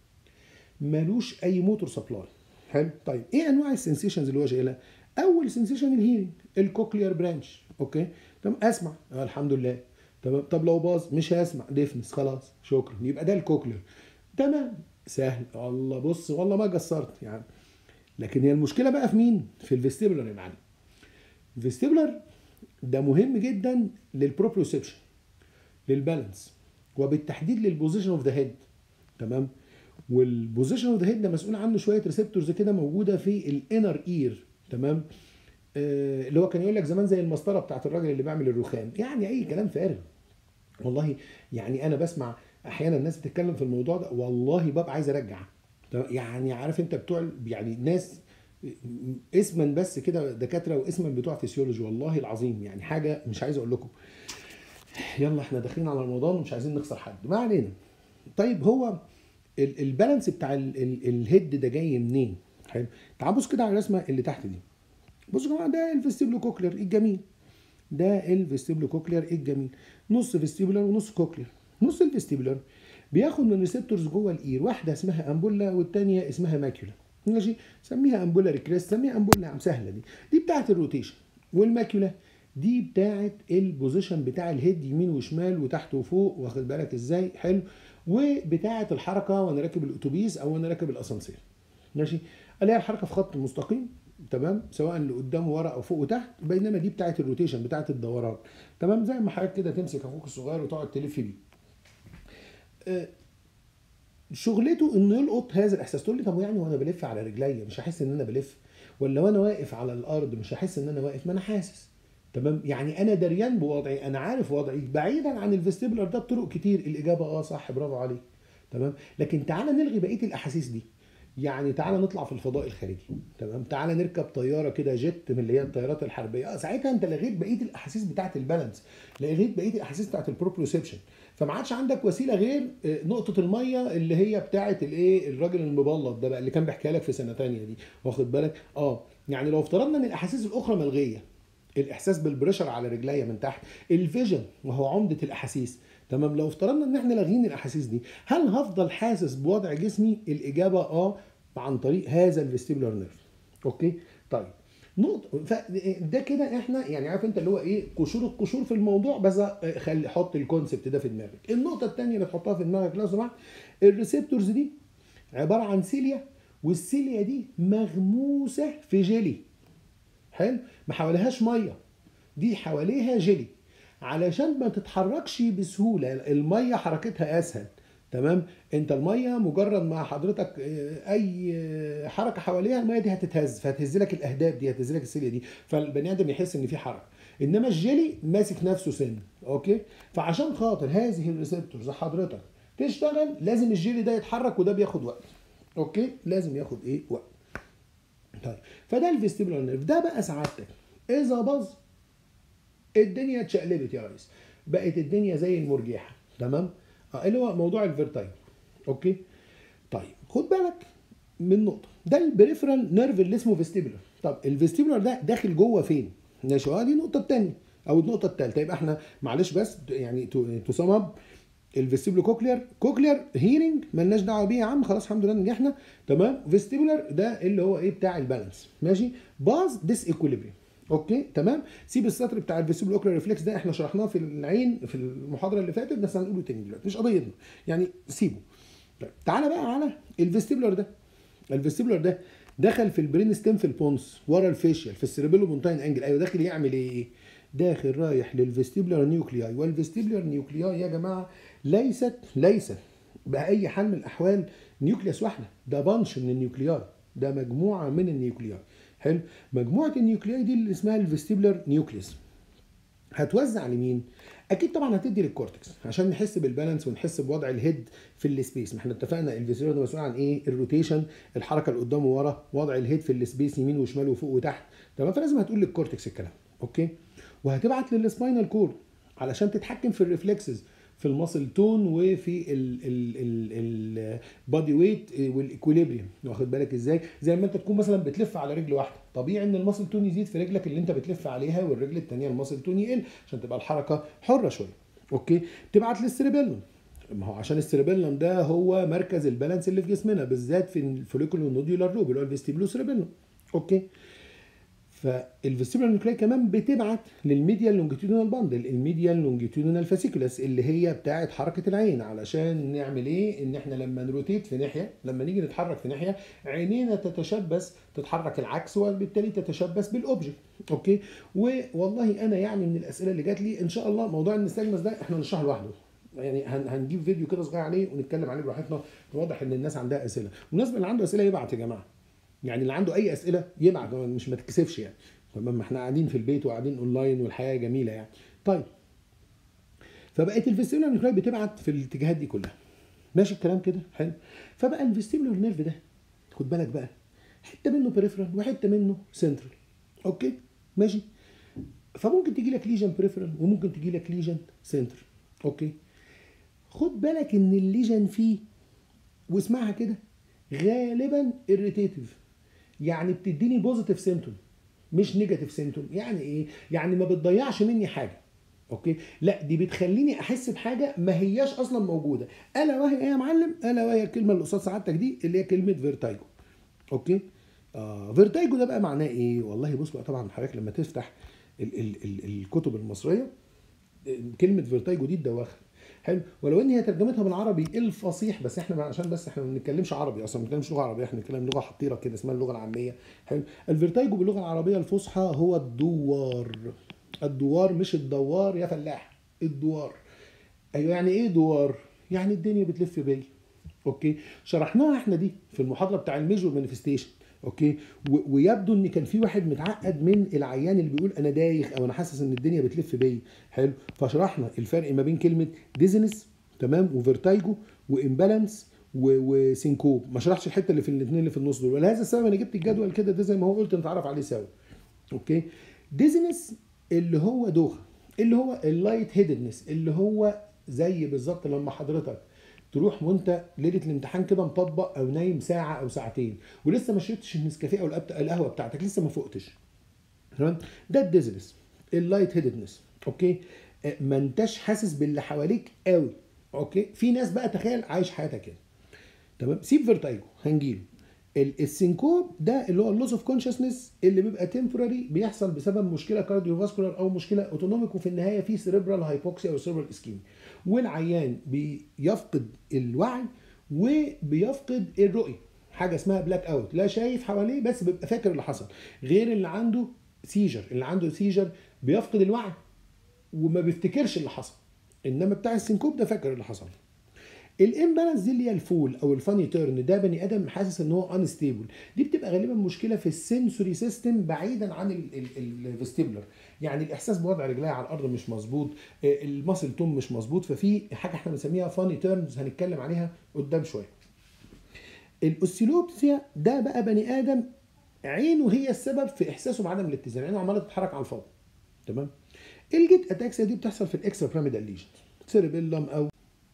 ملوش اي موتور سبلاي حلو طيب ايه انواع السنسيشنز اللي هو شايلها اول سنسيشن الهيرنج الكوكلير برانش اوكي طب اسمع آه الحمد لله تمام طب لو باظ مش هسمع ديفنس خلاص شكرا يبقى ده الكوكلير تمام سهل الله بص والله ما قصرت يعني لكن هي المشكله بقى في مين في الفيستيبولر يا معلم الفيستيبولر ده مهم جدا للبروبريوسبشن للبالانس وبالتحديد للبوزيشن اوف ذا هيد تمام والبوزيشن اوف ذا هيد ده مسؤول عنه شويه ريسبتورز كده موجوده في الانر اير تمام آه اللي هو كان يقول لك زمان زي المسطره بتاعت الراجل اللي بيعمل الرخام يعني اي كلام فارغ والله يعني انا بسمع احيانا الناس بتتكلم في الموضوع ده والله ببقى عايز ارجع يعني عارف انت بتوع يعني ناس اسما بس كده دكاتره واسما بتوع فيسيولوجي والله العظيم يعني حاجه مش عايز اقول لكم يلا احنا داخلين على رمضان ومش عايزين نخسر حد ما علينا طيب هو البالانس بتاع الهيد ده جاي منين حلو تعال بص كده على الرسمه اللي تحت دي بصوا يا جماعه ده الفيستيبلو كوكلر الجميل ده الفيستيبلو كوكلير الجميل نص فيستيبولار ونص كوكلير نص الفيستيبولار بياخد من ريسبتورز جوه الاير واحده اسمها امبولا والثانيه اسمها ماكيولا ماشي سميها امبولا ريكريست سميها امبولا يا عم سهله دي دي بتاعه الروتيشن والماكيولا دي بتاعه البوزيشن بتاع الهيد يمين وشمال وتحت وفوق واخد بالك ازاي حلو وبتاعه الحركه وانا راكب الاتوبيس او وانا راكب الاسانسير ماشي الاقي الحركه في خط مستقيم تمام سواء لقدام ورا او فوق وتحت بينما دي بتاعه الروتيشن بتاعه الدوران تمام زي ما حضرتك كده تمسك اخوك الصغير وتقعد تلف بيه آه، شغلته انه يلقط هذا الاحساس تقول لي طب يعني وانا بلف على رجليا مش هحس ان انا بلف ولا وانا واقف على الارض مش هحس ان انا واقف ما انا حاسس تمام يعني انا دريان بوضعي انا عارف وضعي بعيدا عن الفيستيبولار ده بطرق كتير الاجابه اه صح برافو عليك تمام لكن تعالى نلغي بقيه الاحاسيس دي يعني تعالى نطلع في الفضاء الخارجي تمام تعالى نركب طياره كده جيت من اللي هي الطيارات الحربيه اه ساعتها انت لغيت بقيه الاحاسيس بتاعه البالانس لغيت بقيه الاحاسيس بتاعه البروبريوسبشن فما عادش عندك وسيله غير آه، نقطه الميه اللي هي بتاعه الايه الراجل المبلط ده بقى اللي كان بيحكيها لك في سنه تانية دي واخد بالك اه يعني لو افترضنا ان الاحاسيس الاخرى ملغيه الاحساس بالبريشر على رجليا من تحت الفيجن وهو عمده الاحاسيس تمام لو افترضنا ان احنا لاغيين الاحاسيس دي هل هفضل حاسس بوضع جسمي الاجابه اه عن طريق هذا الفيستيبولار نيرف اوكي طيب نقطة فده كده احنا يعني عارف انت اللي هو ايه قشور القشور في الموضوع بس خلي حط الكونسبت ده في دماغك. النقطة الثانية اللي تحطها في دماغك لو سمحت الريسبتورز دي عبارة عن سيليا والسيليا دي مغموسة في جيلي. حلو؟ ما حواليهاش مية. دي حواليها جيلي. علشان ما تتحركش بسهولة المية حركتها اسهل. تمام انت الميه مجرد ما حضرتك آه، اي آه، حركه حواليها الميه دي هتتهز فهتهز لك الاهداف دي هتهز لك السيليا دي فالبني ادم يحس ان في حركه انما الجيلي ماسك نفسه سن اوكي فعشان خاطر هذه الريسبتورز حضرتك تشتغل لازم الجيلي ده يتحرك وده بياخد وقت اوكي لازم ياخد ايه وقت طيب فده الفيستيبولار نيرف ده بقى سعادتك اذا باظ الدنيا اتشقلبت يا ريس بقت الدنيا زي المرجيحه تمام اه اللي هو موضوع الفيرتايل اوكي طيب خد بالك من نقطه ده البريفرال نيرف اللي اسمه فيستيبولار طب الفيستيبولار ده داخل جوه فين ماشي اه دي النقطه الثانيه او النقطه الثالثه يبقى احنا معلش بس يعني تو سم اب الفيستيبولو كوكلير كوكلير هيرنج مالناش دعوه بيه يا عم خلاص الحمد لله نجحنا تمام فيستيبولار ده اللي هو ايه بتاع البالانس ماشي باز ديس ايكوليبريم اوكي تمام سيب السطر بتاع الفيستيبولو اوكلير ريفلكس ده احنا شرحناه في العين في المحاضره اللي فاتت بس هنقوله تاني دلوقتي مش قضيتنا يعني سيبه طيب تعالى بقى على الفيستيبولار ده الفيستيبولار ده دخل في البرين ستيم في البونس ورا الفيشيال في السيربيلو مونتاين انجل ايوه داخل يعمل ايه داخل رايح للفيستيبولار نيوكلياي والفيستيبولار نيوكلياي يا جماعه ليست ليست باي حال من الاحوال نيوكليوس واحده ده بانش من النيوكلياي ده مجموعه من النيوكلياي حلو مجموعه النيوكلياي دي اللي اسمها الفيستيبولار نيوكليوس هتوزع لمين؟ اكيد طبعا هتدي للكورتكس عشان نحس بالبالانس ونحس بوضع الهيد في السبيس ما احنا اتفقنا الفيزيولار ده مسؤول عن ايه؟ الروتيشن الحركه اللي قدام وورا وضع الهيد في السبيس يمين وشمال وفوق وتحت تمام فلازم هتقول للكورتكس الكلام اوكي وهتبعت للسباينال كورد علشان تتحكم في الريفلكسز في الماسل تون وفي البادي ويت والايكوليبريم واخد بالك ازاي زي ما انت تكون مثلا بتلف على رجل واحده طبيعي ان الماسل تون يزيد في رجلك اللي انت بتلف عليها والرجل الثانيه الماسل تون يقل عشان تبقى الحركه حره شويه اوكي تبعت للسيربيلم ما هو عشان السيربيلم ده هو مركز البالانس اللي في جسمنا بالذات في الفوليكولو نوديولار لوب اللي هو الفيستيبلو سيربيلم اوكي فالفيستيبولار نيوكلاي كمان بتبعت للميديال لونجيتودينال باندل الميديال لونجيتودينال فاسيكولاس اللي هي بتاعه حركه العين علشان نعمل ايه ان احنا لما نروتيت في ناحيه لما نيجي نتحرك في ناحيه عينينا تتشبث تتحرك العكس وبالتالي تتشبث بالاوبجكت اوكي والله انا يعني من الاسئله اللي جات لي ان شاء الله موضوع النستجمس ده احنا نشرحه لوحده يعني هنجيب فيديو كده صغير عليه ونتكلم عليه براحتنا واضح ان الناس عندها اسئله بالنسبه اللي عنده اسئله يبعت يا جماعه يعني اللي عنده اي اسئله يبعت مش ما تتكسفش يعني تمام ما احنا قاعدين في البيت وقاعدين اونلاين والحياه جميله يعني طيب فبقت الفيستيبولار نيرف بتبعت في الاتجاهات دي كلها ماشي الكلام كده حلو فبقى الفيستيبولار نيرف ده خد بالك بقى حته منه بريفرال وحته منه سنترال اوكي ماشي فممكن تجي لك ليجن بريفرال وممكن تجي لك ليجن سنترال اوكي خد بالك ان الليجن فيه واسمعها كده غالبا irritative يعني بتديني بوزيتيف سيمتوم مش نيجاتيف سيمتوم يعني ايه يعني ما بتضيعش مني حاجه اوكي لا دي بتخليني احس بحاجه ما هياش اصلا موجوده الا وهي ايه يا معلم الا وهي الكلمه اللي قصاد سعادتك دي اللي هي كلمه فيرتايجو اوكي آه فيرتايجو ده بقى معناه ايه والله بص بقى طبعا حضرتك لما تفتح ال ال ال الكتب المصريه كلمه فيرتايجو دي الدواخل حلو ولو ان هي ترجمتها بالعربي الفصيح بس احنا عشان بس احنا ما بنتكلمش عربي اصلا ما بنتكلمش لغه عربيه احنا بنتكلم لغه حطيره كده اسمها اللغه العاميه حلو الفيرتايجو باللغه العربيه الفصحى هو الدوار الدوار مش الدوار يا فلاح الدوار ايوه يعني ايه دوار يعني الدنيا بتلف بيا اوكي شرحناها احنا دي في المحاضره بتاع الميجور مانيفستيشن اوكي و- ويبدو ان كان في واحد متعقد من العيان اللي بيقول انا دايخ او انا حاسس ان الدنيا بتلف بيا حلو فشرحنا الفرق ما بين كلمه ديزنس تمام وفيرتايجو وامبالانس و- وسينكوب ما شرحتش الحته اللي في الاثنين اللي في النص دول ولهذا السبب انا جبت الجدول كده ده زي ما هو قلت نتعرف عليه سوا اوكي ديزنس اللي هو دوخه اللي هو اللايت هيدنس اللي هو زي بالظبط لما حضرتك تروح وانت ليله الامتحان كده مطبق او نايم ساعه او ساعتين ولسه ما شربتش النسكافيه او الأبت- القهوه بتاعتك لسه ما فقتش تمام ده الديزنس اللايت هيدنس اوكي آه، ما انتش حاسس باللي حواليك قوي اوكي في ناس بقى تخيل عايش حياتك كده تمام سيب فيرتايجو هنجيله ال- السينكوب ده اللي هو اللوس اوف كونشسنس اللي بيبقى تمبراري بيحصل بسبب مشكله كارديوفاسكولار او مشكله اوتونوميك وفي النهايه في سيريبرال هايبوكسيا او سيريبرال اسكيمي والعيان بيفقد الوعي وبيفقد الرؤيه حاجه اسمها بلاك اوت لا شايف حواليه بس بيبقى فاكر اللي حصل غير اللي عنده سيجر اللي عنده سيجر بيفقد الوعي وما بيفتكرش اللي حصل انما بتاع السينكوب ده فاكر اللي حصل الامبالانس دي اللي هي الفول او الفاني تيرن ده بني ادم حاسس ان هو انستيبل دي بتبقى غالبا مشكله في السنسوري سيستم بعيدا عن الفيستيبولر يعني الاحساس بوضع رجليها على الارض مش مظبوط آه، الماسل توم مش مظبوط ففي حاجه احنا بنسميها فاني تيرنز هنتكلم عليها قدام شويه الاوسيلوبسيا ده بقى بني ادم عينه هي السبب في احساسه بعدم الاتزان عينه عماله تتحرك على الفاضي تمام الجيت اتاكسيا دي بتحصل في الاكسترا بيراميدال ليجن سيربيلم او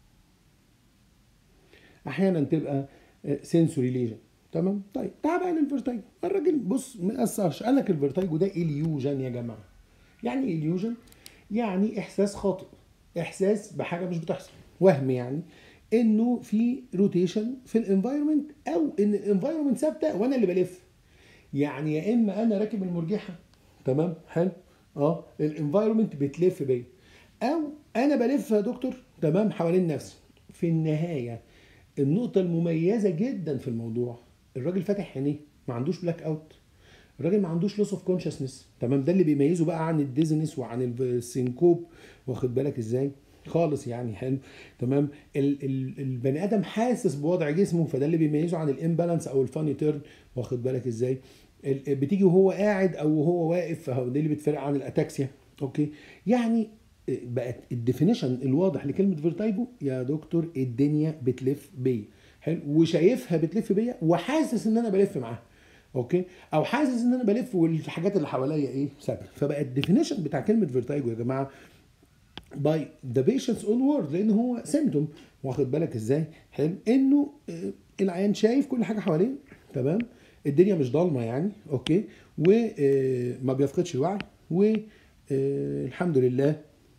احيانا تبقى سنسوري ليجن تمام طيب تعال بقى للفيرتايجو الراجل بص ما قصرش قال لك الفيرتايجو ده اليوجن يا جماعه يعني ايه اليوجن يعني احساس خاطئ احساس بحاجه مش بتحصل وهم يعني انه في روتيشن في الانفايرمنت او ان الانفايرمنت ثابته وانا اللي بلف يعني يا اما انا راكب المرجحه تمام حلو اه الانفايرمنت بتلف بيا او انا بلف يا دكتور تمام حوالين نفسي في النهايه النقطه المميزه جدا في الموضوع الراجل فاتح عينيه ما عندوش بلاك اوت الراجل ما عندوش لوس اوف كونشسنس تمام ده اللي بيميزه بقى عن الديزنس وعن السينكوب واخد بالك ازاي خالص يعني حلو تمام ال ال البني ادم حاسس بوضع جسمه فده اللي بيميزه عن الامبالانس او الفاني تيرن واخد بالك ازاي ال- بتيجي وهو قاعد او وهو واقف فهو ده اللي بتفرق عن الاتاكسيا اوكي يعني بقت الديفينيشن الواضح لكلمه فيرتايجو يا دكتور الدنيا بتلف بيا حلو وشايفها بتلف بيا وحاسس ان انا بلف معاها اوكي او حاسس ان انا بلف والحاجات اللي حواليا ايه ثابته فبقى الديفينيشن بتاع كلمه فيرتايجو يا جماعه باي ذا بيشنتس اون وورد لان هو سيمتوم واخد بالك ازاي حلو انه آه، العيان شايف كل حاجه حواليه تمام الدنيا مش ضلمه يعني اوكي وما بيفقدش الوعي والحمد لله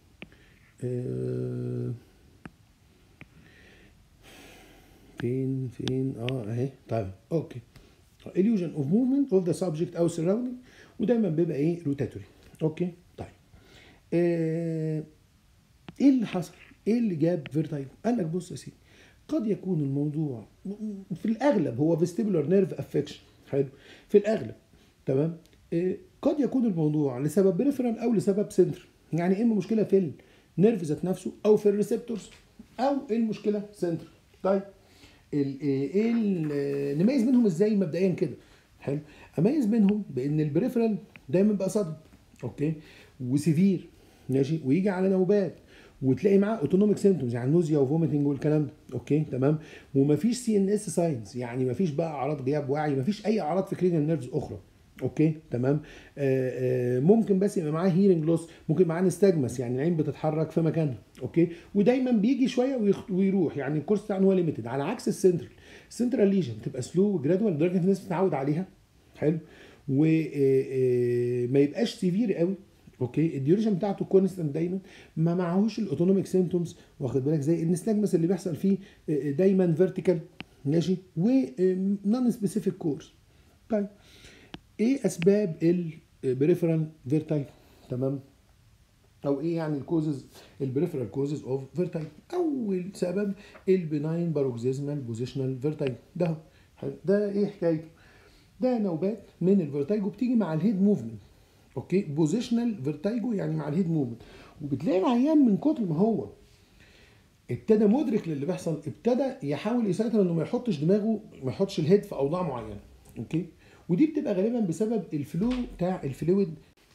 آه، فين فين اه اهي طيب اوكي illusion of movement of the subject او surrounding ودايما بيبقى ايه روتاتوري اوكي طيب آه، ايه اللي حصل؟ ايه اللي جاب فيرتايجو؟ قال لك بص يا سيدي قد يكون الموضوع في الاغلب هو فيستيبولار نيرف افكشن حلو في الاغلب تمام إيه قد يكون الموضوع لسبب بريفرال او لسبب سنتر يعني اما مشكله في النيرف ذات نفسه او في الريسبتورز او المشكله سنتر طيب ال- ايه ال- نميز منهم ازاي مبدئيا كده حلو اميز بينهم بان البريفرال دايما بقى صدم اوكي وسيفير ماشي ويجي على نوبات وتلاقي معاه اوتونوميك سيمتومز يعني نوزيا وفوميتنج والكلام ده اوكي تمام ومفيش سي ان اس ساينز يعني مفيش بقى اعراض غياب وعي مفيش اي اعراض في كرينيال نيرفز اخرى اوكي تمام آه آه ممكن بس يبقى معاه هيرنج لوس ممكن معاه نستجمس يعني العين بتتحرك في مكانها اوكي ودايما بيجي شويه ويخ- ويروح يعني الكورس بتاعه هو ليميتد على عكس السنترال السنترال ليجن تبقى سلو وجرادوال لدرجه ان الناس بتتعود عليها حلو وما يبقاش سيفير قوي اوكي الديوريشن بتاعته كونستنت دايما ما معهوش الاوتونوميك سيمتومز واخد بالك زي النستاجمس اللي بيحصل فيه آه، دايما فيرتيكال ماشي ونون سبيسيفيك كورس طيب ايه اسباب البريفرال فيرتايجو تمام او ايه يعني الكوزز البريفرال كوزز اوف فيرتايجو اول سبب البناين باروكسيزمال بوزيشنال فيرتايجو ده هو. حلو. ده ايه حكايته ده نوبات من الفيرتايجو بتيجي مع الهيد موفمنت اوكي بوزيشنال فيرتايجو يعني مع الهيد موفمنت وبتلاقي العيان من كتر ما هو ابتدى مدرك للي بيحصل ابتدى يحاول يسيطر انه ما يحطش دماغه ما يحطش الهيد في اوضاع معينه اوكي ودي بتبقى غالبا بسبب الفلو بتاع الفلويد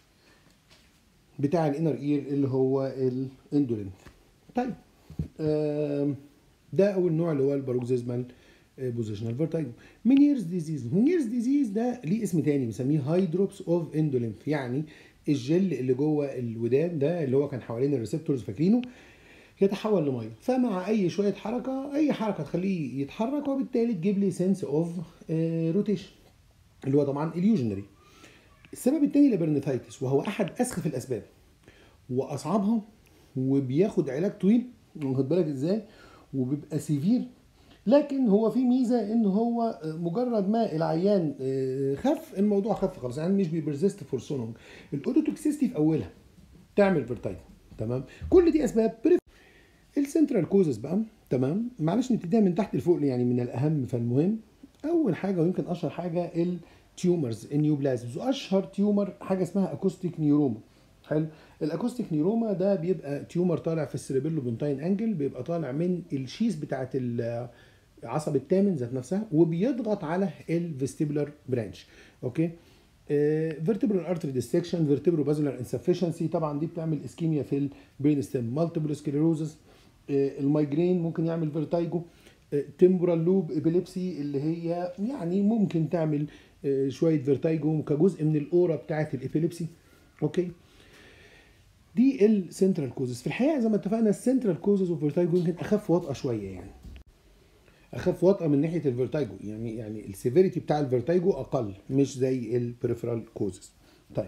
بتاع الانر اير اللي هو الاندولنت طيب آم، ده اول نوع اللي هو الباروكسيزمال بوزيشنال فيرتايجو مينيرز ديزيز مينيرز ديزيز ده ليه اسم تاني بنسميه هاي دروبس اوف اندولنت يعني الجل اللي جوه الودان ده اللي هو كان حوالين الريسبتورز فاكرينه يتحول لميه فمع اي شويه حركه اي حركه تخليه يتحرك وبالتالي تجيب لي سنس اوف روتيشن اللي هو طبعا اليوجنري السبب الثاني لابرنثايتس وهو احد اسخف الاسباب واصعبها وبياخد علاج طويل واخد بالك ازاي وبيبقى سيفير لكن هو في ميزه ان هو مجرد ما العيان خف الموضوع خف خلاص يعني مش بيبرزست فور سو لونج الاوتوتوكسيستي في اولها تعمل فيرتايجو تمام كل دي اسباب بريف السنترال كوزز بقى تمام معلش نبتديها من تحت لفوق يعني من الاهم فالمهم اول حاجه ويمكن اشهر حاجه التيومرز النيوبلازمز واشهر تيومر حاجه اسمها اكوستيك نيوروما حلو الاكوستيك نيوروما ده بيبقى تيومر طالع في السيربيلو بونتاين انجل بيبقى طالع من الشيز بتاعه العصب الثامن ذات نفسها وبيضغط على الفيستيبولار برانش اوكي فيرتبرال ارتري ديستكشن فيرتبرو بازولار انسفشنسي طبعا دي بتعمل اسكيميا في البرين ستيم مالتيبل سكليروزس المايجرين ممكن يعمل فيرتايجو تمبورال لوب ابيليبسي اللي هي يعني ممكن تعمل آه، شويه فيرتايجو كجزء من الاورا بتاعه الابيليبسي اوكي دي السنترال كوزز في الحقيقه زي ما اتفقنا السنترال كوزز اوف فيرتايجو يمكن اخف وطأه شويه يعني اخف وطأه من ناحيه الفيرتايجو يعني يعني السيفيريتي بتاع الفيرتايجو اقل مش زي البريفرال كوزز طيب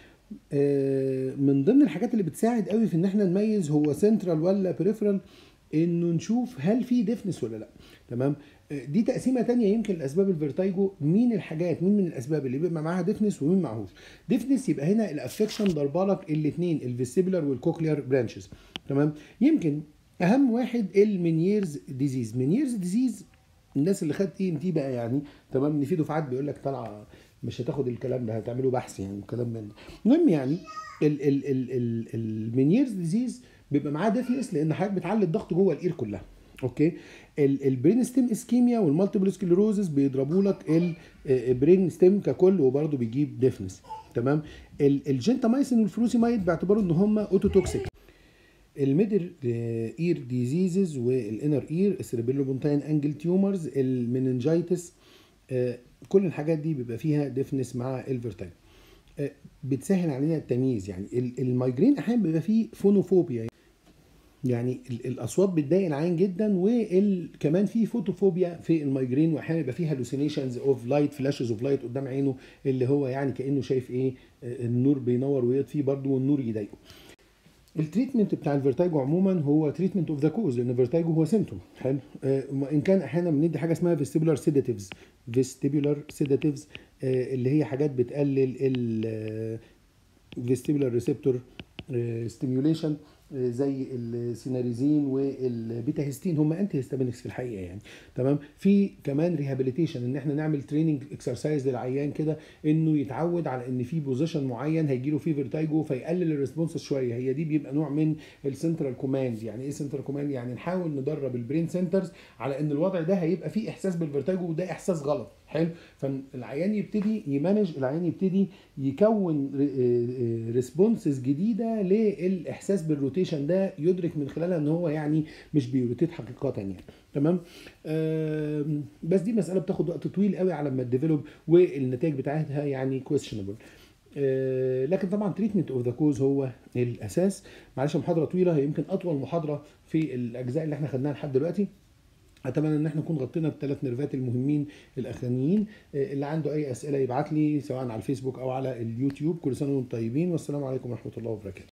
آه، من ضمن الحاجات اللي بتساعد قوي في ان احنا نميز هو سنترال ولا بريفرال انه نشوف هل في ديفنس ولا لا تمام آه، دي تقسيمه تانية يمكن لاسباب الفيرتايجو مين الحاجات مين من الاسباب اللي بيبقى معاها ديفنس ومين معهوش ديفنس يبقى هنا الافكشن ضربه لك الاثنين الفيستيبولار والكوكليار برانشز تمام يمكن اهم واحد المنييرز ديزيز منييرز ديزيز الناس اللي خدت اي ام تي بقى يعني تمام ان في دفعات بيقول لك طالعه مش هتاخد الكلام ده هتعملوا بحث يعني وكلام من ده المهم يعني ال ال ال ال المنييرز ديزيز بيبقى معاه ديفنس لان حضرتك بتعلي الضغط جوه الاير كلها اوكي ال- البرين ستيم اسكيميا والمالتيبل سكليروزس بيضربوا لك البرين ستيم ككل وبرده بيجيب ديفنس تمام ال- الجنتامايسين والفلوسيمايد باعتباره ان هم اوتوتوكسيك الميدل اير ديزيزز والانر اير السيربيلو بونتاين انجل تيومرز المننجايتس آه، كل الحاجات دي بيبقى فيها ديفنس مع الفيرتايجو آه، بتسهل علينا التمييز يعني ال- المايجرين احيانا بيبقى فيه فونوفوبيا يعني ال- الاصوات بتضايق العين جدا وكمان في فوتوفوبيا في المايجرين واحيانا يبقى فيه هالوسينيشنز اوف لايت فلاشز اوف لايت قدام عينه اللي هو يعني كانه شايف ايه آه، النور بينور ويطفي برضه والنور يضايقه التريتمنت بتاع الفيرتايجو عموما هو تريتمنت اوف ذا كوز لان الفيرتايجو هو سيمتوم حلو آه، وان كان احيانا بندي حاجه اسمها فيستيبولار سيداتيفز فيستيبولار سيداتيفز اللي هي حاجات بتقلل ال فيستيبولار ريسبتور ستيميوليشن زي السيناريزين والبيتا هيستين هم انتي هيستامينكس في الحقيقه يعني تمام في كمان ريهابيليتيشن ان احنا نعمل تريننج اكسرسايز للعيان كده انه يتعود على ان في بوزيشن معين هيجي له فيه فيرتايجو فيقلل الريسبونس شويه هي دي بيبقى نوع من السنترال كوماند يعني ايه سنترال كوماند يعني نحاول ندرب البرين سنترز على ان الوضع ده هيبقى فيه احساس بالفيرتايجو وده احساس غلط حلو فالعيان يبتدي يمانج العيان يبتدي يكون ريسبونسز جديده للاحساس بالروتيشن ده يدرك من خلالها ان هو يعني مش بيروتيت حقيقه يعني تمام آم، بس دي مساله بتاخد وقت طويل قوي على ما تديفلوب والنتائج بتاعتها يعني كويشنبل لكن طبعا تريتمنت اوف ذا كوز هو الاساس معلش محاضره طويله هي يمكن اطول محاضره في الاجزاء اللي احنا خدناها لحد دلوقتي اتمنى ان احنا نكون غطينا الثلاث نيرفات المهمين الاخرانيين آه، اللي عنده اي اسئله يبعت لي سواء على الفيسبوك او على اليوتيوب كل سنه وانتم طيبين والسلام عليكم ورحمه الله وبركاته